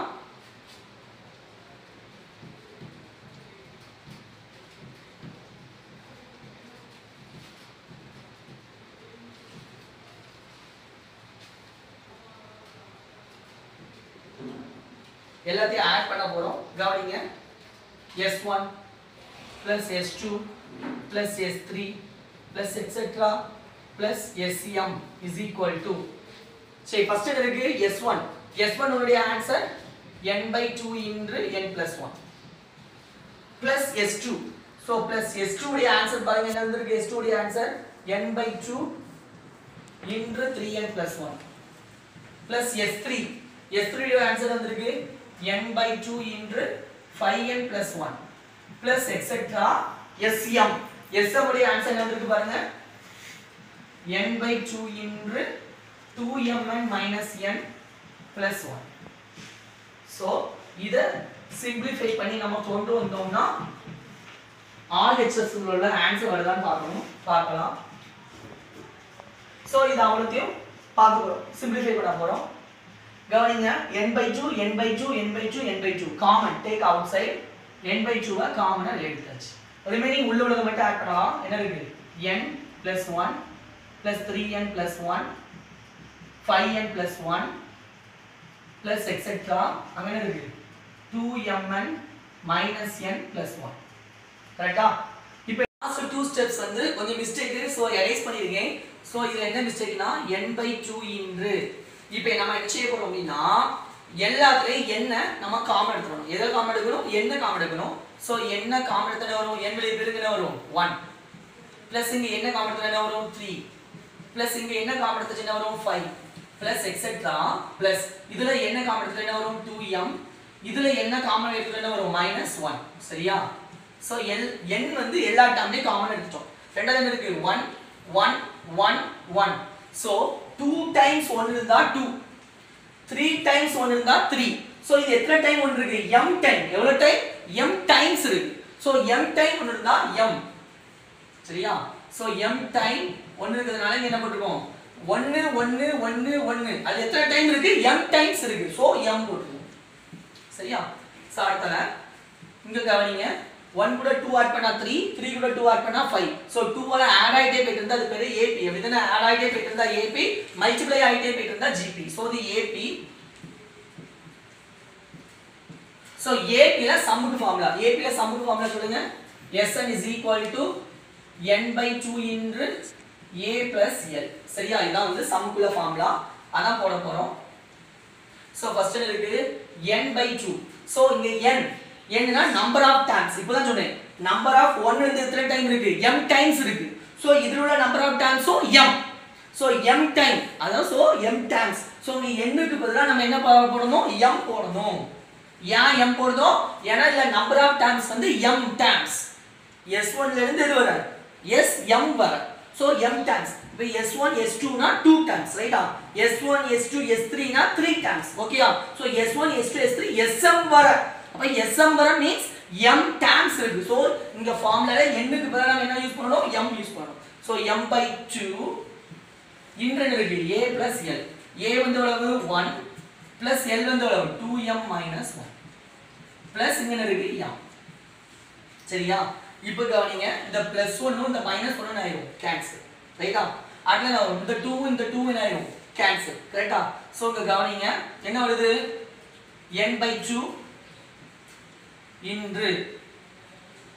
எல்லாத்தையும் ஆட் பண்ண போறோம் கவனிங்க s1 plus s2 plus s3 plus etc plus scm is equal to சரி ஃபர்ஸ்ட் இருக்கு s1 s1 உடைய ஆன்சர் n by 2 இன்று n plus 1 plus s2 so plus s2 உடைய ஆன்சர் பாருங்க என்ன வந்திருக்கு s2 உடைய ஆன்சர் n by 2 இன்று 3n plus 1 plus s3 s3 உடைய ஆன்சர் வந்திருக்கு n by 2 இன்று 5n plus 1 plus etc sm sm உடைய ஆன்சர் என்ன வந்திருக்கு பாருங்க n by 2 இன்று 2mn minus n plus 1 so இத simplify பண்ணி நம்ம கொண்டு வந்தோம்னா RHS உள்ள ஆன்சர் வருதான்னு பார்க்கணும் பார்க்கலாம் so இது அவ்வளோத்தையும் பார்க்க போறோம் simplify பண்ண போறோம் கவனிங்க n by 2 n by 2 n by 2 n by 2 common take out side n by 2 ஆ காமனா எடுத்தாச்சு ரிமைனிங் உள்ள உள்ளத மட்டும் ஆட் பண்ணலாம் என்ன இருக்கு n plus 1 plus 3n plus 1 5n plus 1 plus etc அங்க என்ன இருக்கு 2mn minus n plus 1 கரெக்ட்டா இப்போ லாஸ்ட் டூ ஸ்டெப்ஸ் வந்து கொஞ்சம் மிஸ்டேக் சோ எரேஸ் பண்ணிருக்கேன் சோ இதுல என்ன மிஸ்டேக்னா n by 2 இன்று இப்போ நம்ம என்ன செய்ய போறோம் அப்படின்னா எல்லாத்துலயும் என்ன நம்ம காமன் எடுத்துக்கணும் எதை காமன் எடுக்கணும் என்ன காமன் எடுக்கணும் சோ என்ன காமன் எடுத்தா வரும் n வெளிய பெருக்கு என்ன வரும் 1 பிளஸ் இங்க என்ன காமன் எடுத்தா என்ன வரும் 3 பிளஸ் இங்க என்ன காமன் எடுத்தா என்ன வரும் 5 பிளஸ் எக்ஸெட்ரா பிளஸ் இதுல என்ன காமன் எடுத்தா என்ன வரும் 2m இதுல என்ன காமன் எடுத்தா என்ன வரும் -1 சரியா சோ எல் n வந்து எல்லா டேர்ம்லயும் காமன் எடுத்துட்டோம் ரெண்டாவது என்ன இருக்கு 1 1 1 1 சோ 2 டைம்ஸ் 1 இருந்தா 2 3 டைம்ஸ் 1 இருந்தா 3 சோ இது எத்தனை டைம் ஒன்று இருக்கு m டைம் எவ்வளவு டைம் m டைம்ஸ் இருக்கு சோ m டைம் ஒன்று இருந்தா m சரியா சோ m டைம் ஒன்று இருக்கிறதுனால இங்க என்ன போட்டுருக்கோம் 1 1 1 1 அது எத்தனை டைம் இருக்கு m டைம்ஸ் இருக்கு சோ m போட்டுருக்கோம் சரியா சோ அடுத்தல இங்க கவனிங்க 1 கூட 2 ஆட் பண்ணா 3 3 கூட 2 ஆட் பண்ணா 5 சோ 2 வர ஆட் ஆயிட்டே போயிட்டு இருந்தா அது பேரு AP அப்படிதானே ஆட் ஆயிட்டே போயிட்டு இருந்தா AP மல்டிப்ளை ஆயிட்டே போயிட்டு இருந்தா GP so the AP so AP ல சம்முக்கு ஃபார்முலா AP ல சம்முக்கு ஃபார்முலா சொல்லுங்க Sn is equal to n by 2 இன்று a plus l சரியா இதான் வந்து சம்முக்குள்ள ஃபார்முலா அதான் போட போறோம் சோ ஃபர்ஸ்ட் என்ன இருக்கு n by 2 சோ இங்க n என்னன்னா நம்பர் ஆஃப் டைம்ஸ் இப்போதான் சொன்னேன் நம்பர் ஆஃப் 1 இருந்து எத்தனை டைம் இருக்கு m டைம்ஸ் இருக்கு சோ இதுல உள்ள நம்பர் ஆஃப் டைம்ஸோ m சோ m டைம் அதான் சோ m டைம்ஸ் சோ இங்க n க்கு பதிலா நம்ம என்ன பா- போடணும் m போடணும் ஏன் m போடுறோம் ஏன்னா இதுல நம்பர் ஆஃப் டைம்ஸ் வந்து m டைம்ஸ் s1 ல இருந்து எது வர sm வர சோ m டைம்ஸ் இப்போ s1 s2 னா 2 டைம்ஸ் ரைட்டா s1 s2 s3 னா 3 டைம்ஸ் ஓகேயா so s1 s2 s3 sm வர அப்ப sm வர மீன்ஸ் m டைம்ஸ் இருக்கு சோ இங்க ஃபார்முலால n க்கு பதிலா நம்ம என்ன யூஸ் பண்ணனும் m யூஸ் பண்ணனும் சோ m by 2 இன்று இருக்கு a plus l a வந்து எவ்வளவு 1 plus l வந்து எவ்வளவு 2m minus 1 plus இங்க என்ன இருக்கு m சரியா இப்போ கவனிங்க இந்த பிளஸ் ஒன்னும் இந்த மைனஸ் ஒன்னு ஆயிரும் கேன்சல் ரைட்டா அடுத்து என்ன வரும் இந்த டூ இந்த டூ என்ன ஆயிரும் கேன்சல் கரெக்டா ஸோ இங்க கவனிங்க என்ன வருது n by two into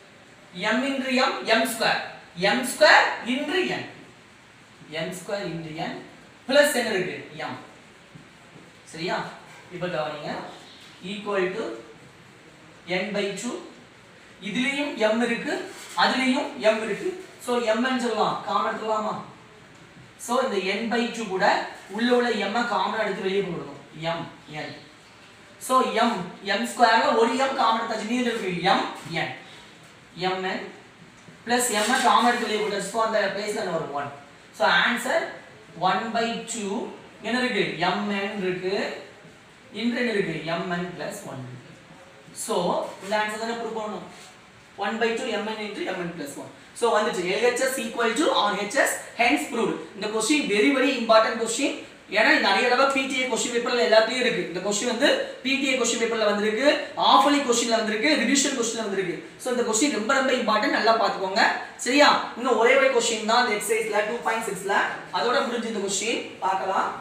m into m m square m square into n m square into n plus என்ன இருக்கு m சரியா இப்போ கவனிங்க equal to n by 2 இதுலயும் m இருக்கு அதுலயும் m இருக்கு சோ m ன்னு சொல்லலாம் காமன் எடுத்துக்கலாமா சோ இந்த n by 2 கூட உள்ள உள்ள m காமன் எடுத்து வெளியே போடணும் m n so m m ஸ்கொயர்ல ஒரு m காமன் எடுத்தாச்சு மீதி இருக்கு m n m n plus m common எடுத்து வெளியே போட்டாச்சு சோ அந்த பிளேஸ்ல என்ன வரும் 1 சோ ஆன்சர் 1 by 2 என்ன இருக்கு m n இருக்கு இன்று என்ன இருக்கு m n plus 1 இருக்கு சோ இந்த ஆன்சர் தானே ப்ரூவ் பண்ணணும் 1 by 2 mn into mn plus 1 so வந்துச்சு LHS equal to RHS hence proved இந்த question very very important question ஏன்னா இது நிறைய தடவை PTA question பேப்பர்ல எல்லாத்தையும் இருக்கு இந்த question வந்து PTA question பேப்பர்ல வந்திருக்கு ஆஃபலி கொஸ்டின்ல வந்திருக்கு ரிவிஷன் கொஸ்டின்ல வந்திருக்கு சோ இந்த question ரொம்ப ரொம்ப இம்பார்ட்டன்ட் நல்லா பாத்துக்கோங்க சரியா இன்னும் ஒரே ஒரு கொஸ்டின் தான் இந்த எக்ஸசைஸ்ல 2.6ல அதோட முடிஞ்சு இந்த கொஸ்டின் பார்க்கலாம்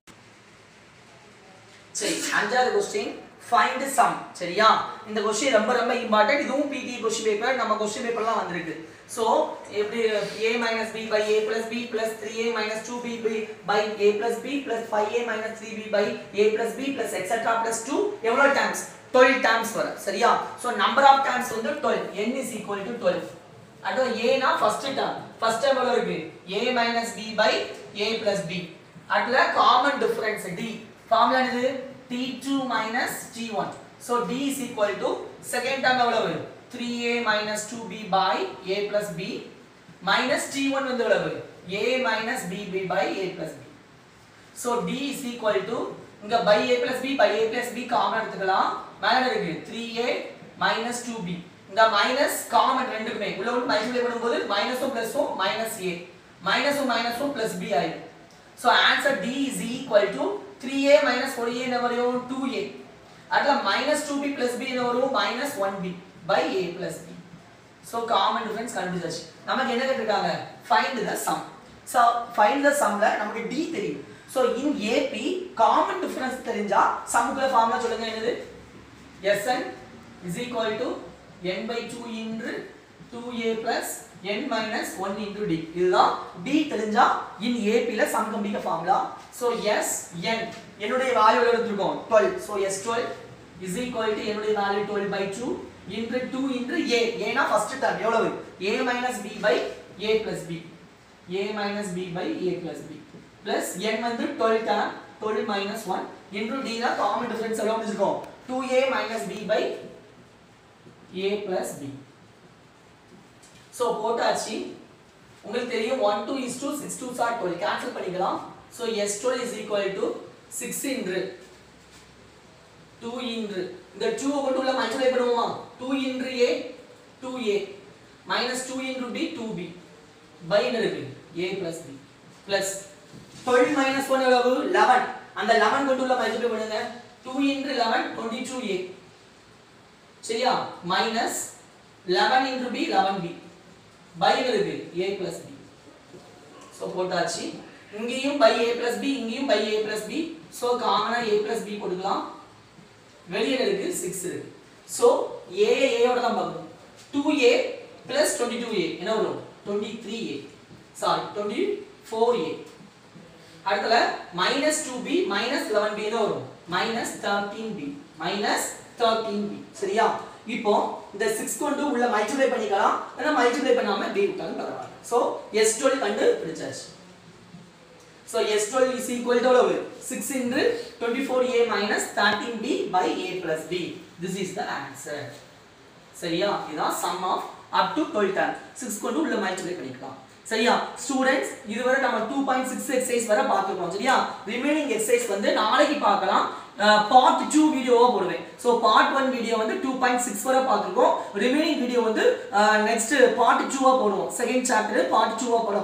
சரி அஞ்சாவது கொஸ்டின் ஃபைண்ட் சம் சரியா இந்த கொஸ்டின் ரொம்ப ரொம்ப இம்பார்ட்டன்ட் இதுவும் பிடி கொஸ்டின் பேப்பர் நம்ம கொஸ்டின் பேப்பர்லாம் வந்திருக்கு ஸோ எப்படி a minus B by A plus B plus three A minus two B by by A plus B plus five A minus three B by A plus B plus etcetera plus two எவ்வளோ times twelve times வரும் சரியா so number of times வந்து twelve n is equal to twelve அடுத்து ஏனா first term first term எவ்வளவு இருக்கு a minus B by A plus B அடுத்துல common difference d formula என்னது t2 minus t1 so d is equal to second term எவ்வளவு 3a minus 2b by a plus b minus t1 வந்து எவ்வளவு a minus bb by a plus b so d is equal to இங்க by a plus b by a plus b common எடுத்துக்கலாம் மேல இருக்கு 3a minus 2b இந்த minus common ரெண்டுக்குமே உள்ள வந்து மல்டிப்ளை பண்ணும்போது மைனஸும் பிளஸும் மைனஸ் a மைனஸும் மைனஸும் பிளஸ் b ஆயிடும் so answer d is equal to 3a minus 4a என்ன வரும் 2a அதுல minus 2b plus b என்ன வரும் minus 1b by a plus b so common difference கண்டுபிடிச்சாச்சு நமக்கு என்ன கேட்டிருக்காங்க find the sum so find the sumல நமக்கு d தெரியும் so in ap common difference தெரிஞ்சா சம்க்குள்ள ஃபார்முலா சொல்லுங்க என்னது Sn is equal to n by 2 into 2a plus n minus 1 into d இதுதான் d தெரிஞ்சா in AP ல சம் கம்பிக்க ஃபார்முலா so s n என்னுடைய வேல்யூ எவ்வளவு எடுத்துருக்கோம் 12 so s12 is equal to என்னுடைய value 12 by 2 into 2 into a ஏனா first term எவ்வளவு a minus b by a plus b a minus b by a plus b plus n வந்து 12 term 12 minus 1 into d னா common difference எவ்வளவு முடிச்சிருக்கோம் 2a minus b by a plus b so போட்டாச்சு உங்களுக்கு தெரியும் one two is two six two sir twelve cancel பண்ணிக்கலாம் so S twelve is equal to six into two into இந்த two கொண்டு உள்ள மல்டிப்ளை பண்ணுவோமா two into A two A minus two into B two B by என்ன இருக்கு A plus B plus twelve minus one எவ்வளவு eleven அந்த eleven கொண்டு உள்ள மல்டிப்ளை பண்ணுங்க two into eleven twenty two A சரியா minus eleven into B eleven B by இருக்கு a plus b so போட்டாச்சு இங்கேயும் பை a plus b இங்கேயும் by a plus b so காமனா a plus b போட்டுக்கலாம் வெளியே இருக்கு 6 இருக்கு ஸோ a a யோட தான் பார்க்கணும் 2a plus 22a என்ன வரும் 23a சாரி 24a அடுத்தல minus two B minus eleven B வரும் minus thirteen B minus thirteen B சரியா இப்போ இந்த சிக்ஸ் கொண்டு உள்ள மல்டிப்ளை பண்ணிக்கலாம் ஆனா மல்டிப்ளை பண்ணாம பி விட்டாலும் பரவாயில்ல ஸோ எஸ் டுவெல் கண்டு பிடிச்சாச்சு so S twelve is equal to எவ்வளவு six into twenty four A minus thirteen B by A plus B this is the answer சரியா இதுதான் sum of up to twelve then six கொண்டு உள்ள multiply பண்ணிக்கலாம் சரியா students இதுவரை நம்ம two point six exercise வரை பார்த்துருக்கோம் சரியா ரிமைனிங் எக்ஸசைஸ் வந்து நாளைக்கு பார்க்கலாம் பார்ட் டூ வீடியோவா போடுவேன் ஸோ பார்ட் ஒன் வீடியோ வந்து டூ பாயிண்ட் சிக்ஸ் வரை பார்த்துருக்கோம் ரிமைனிங் வீடியோ வந்து நெக்ஸ்ட் பார்ட் டூவா போடுவோம் செகண்ட் சாப்டர் பார்ட் டூவா போட போறோம்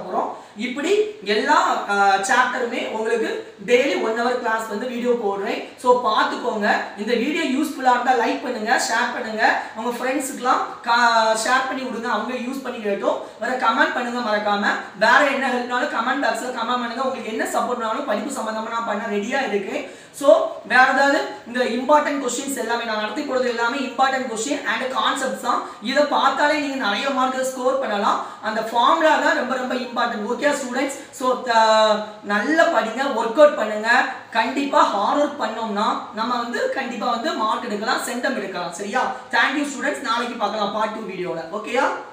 இப்படி எல்லா சாப்டருமே உங்களுக்கு டெய்லி ஒன் ஹவர் கிளாஸ் வந்து வீடியோ போடுறேன் ஸோ பார்த்துக்கோங்க இந்த வீடியோ யூஸ்ஃபுல்லாக இருந்தால் லைக் பண்ணுங்க ஷேர் பண்ணுங்க உங்க ஃப்ரெண்ட்ஸுக்குலாம் ஷேர் பண்ணி விடுங்க அவங்க யூஸ் பண்ணி கேட்டும் வேற கமெண்ட் பண்ணுங்க மறக்காம வேற என்ன ஹெல்ப்னாலும் கமெண்ட் பாக்ஸ்ல கமெண்ட் பண்ணுங்க உங்களுக்கு என்ன சப்போர்ட்னாலும் படிப்பு சம்பந்தமா நான் பண்ண ரெடியா இருக்கேன் ஸோ வேற ஏதாவது இந்த இம்பார்ட்டன்ட் கொஸ்டின்ஸ் எல்லாமே நான் நடத்தி போடுறது எல்லாமே இம்பார்ட்டன்ட் கொஸ்டின் அண்ட் கான்செப்ட்ஸ் தான் இதை பார்த்தாலே நீங்க நிறைய மார்க் ஸ்கோர் பண்ணலாம் அந்த ஃபார்முலா தான் ரொம்ப ரொம்ப இம்பார்ட்டன்ட் ஓகே ஸ்டூடெண்ட்ஸ் ஸோ நல்லா படிங்க ஒர்க் அவுட் பண்ணுங்க கண்டிப்பா ஹார்ட் ஒர்க் பண்ணோம்னா நம்ம வந்து கண்டிப்பா வந்து மார்க் எடுக்கலாம் சென்டம் எடுக்கலாம் சரியா தேங்க்யூ ஸ்டூடெண்ட்ஸ் நாளைக்கு பார்க்கலாம் பார்ட் டூ வீடியோல ஓகேயா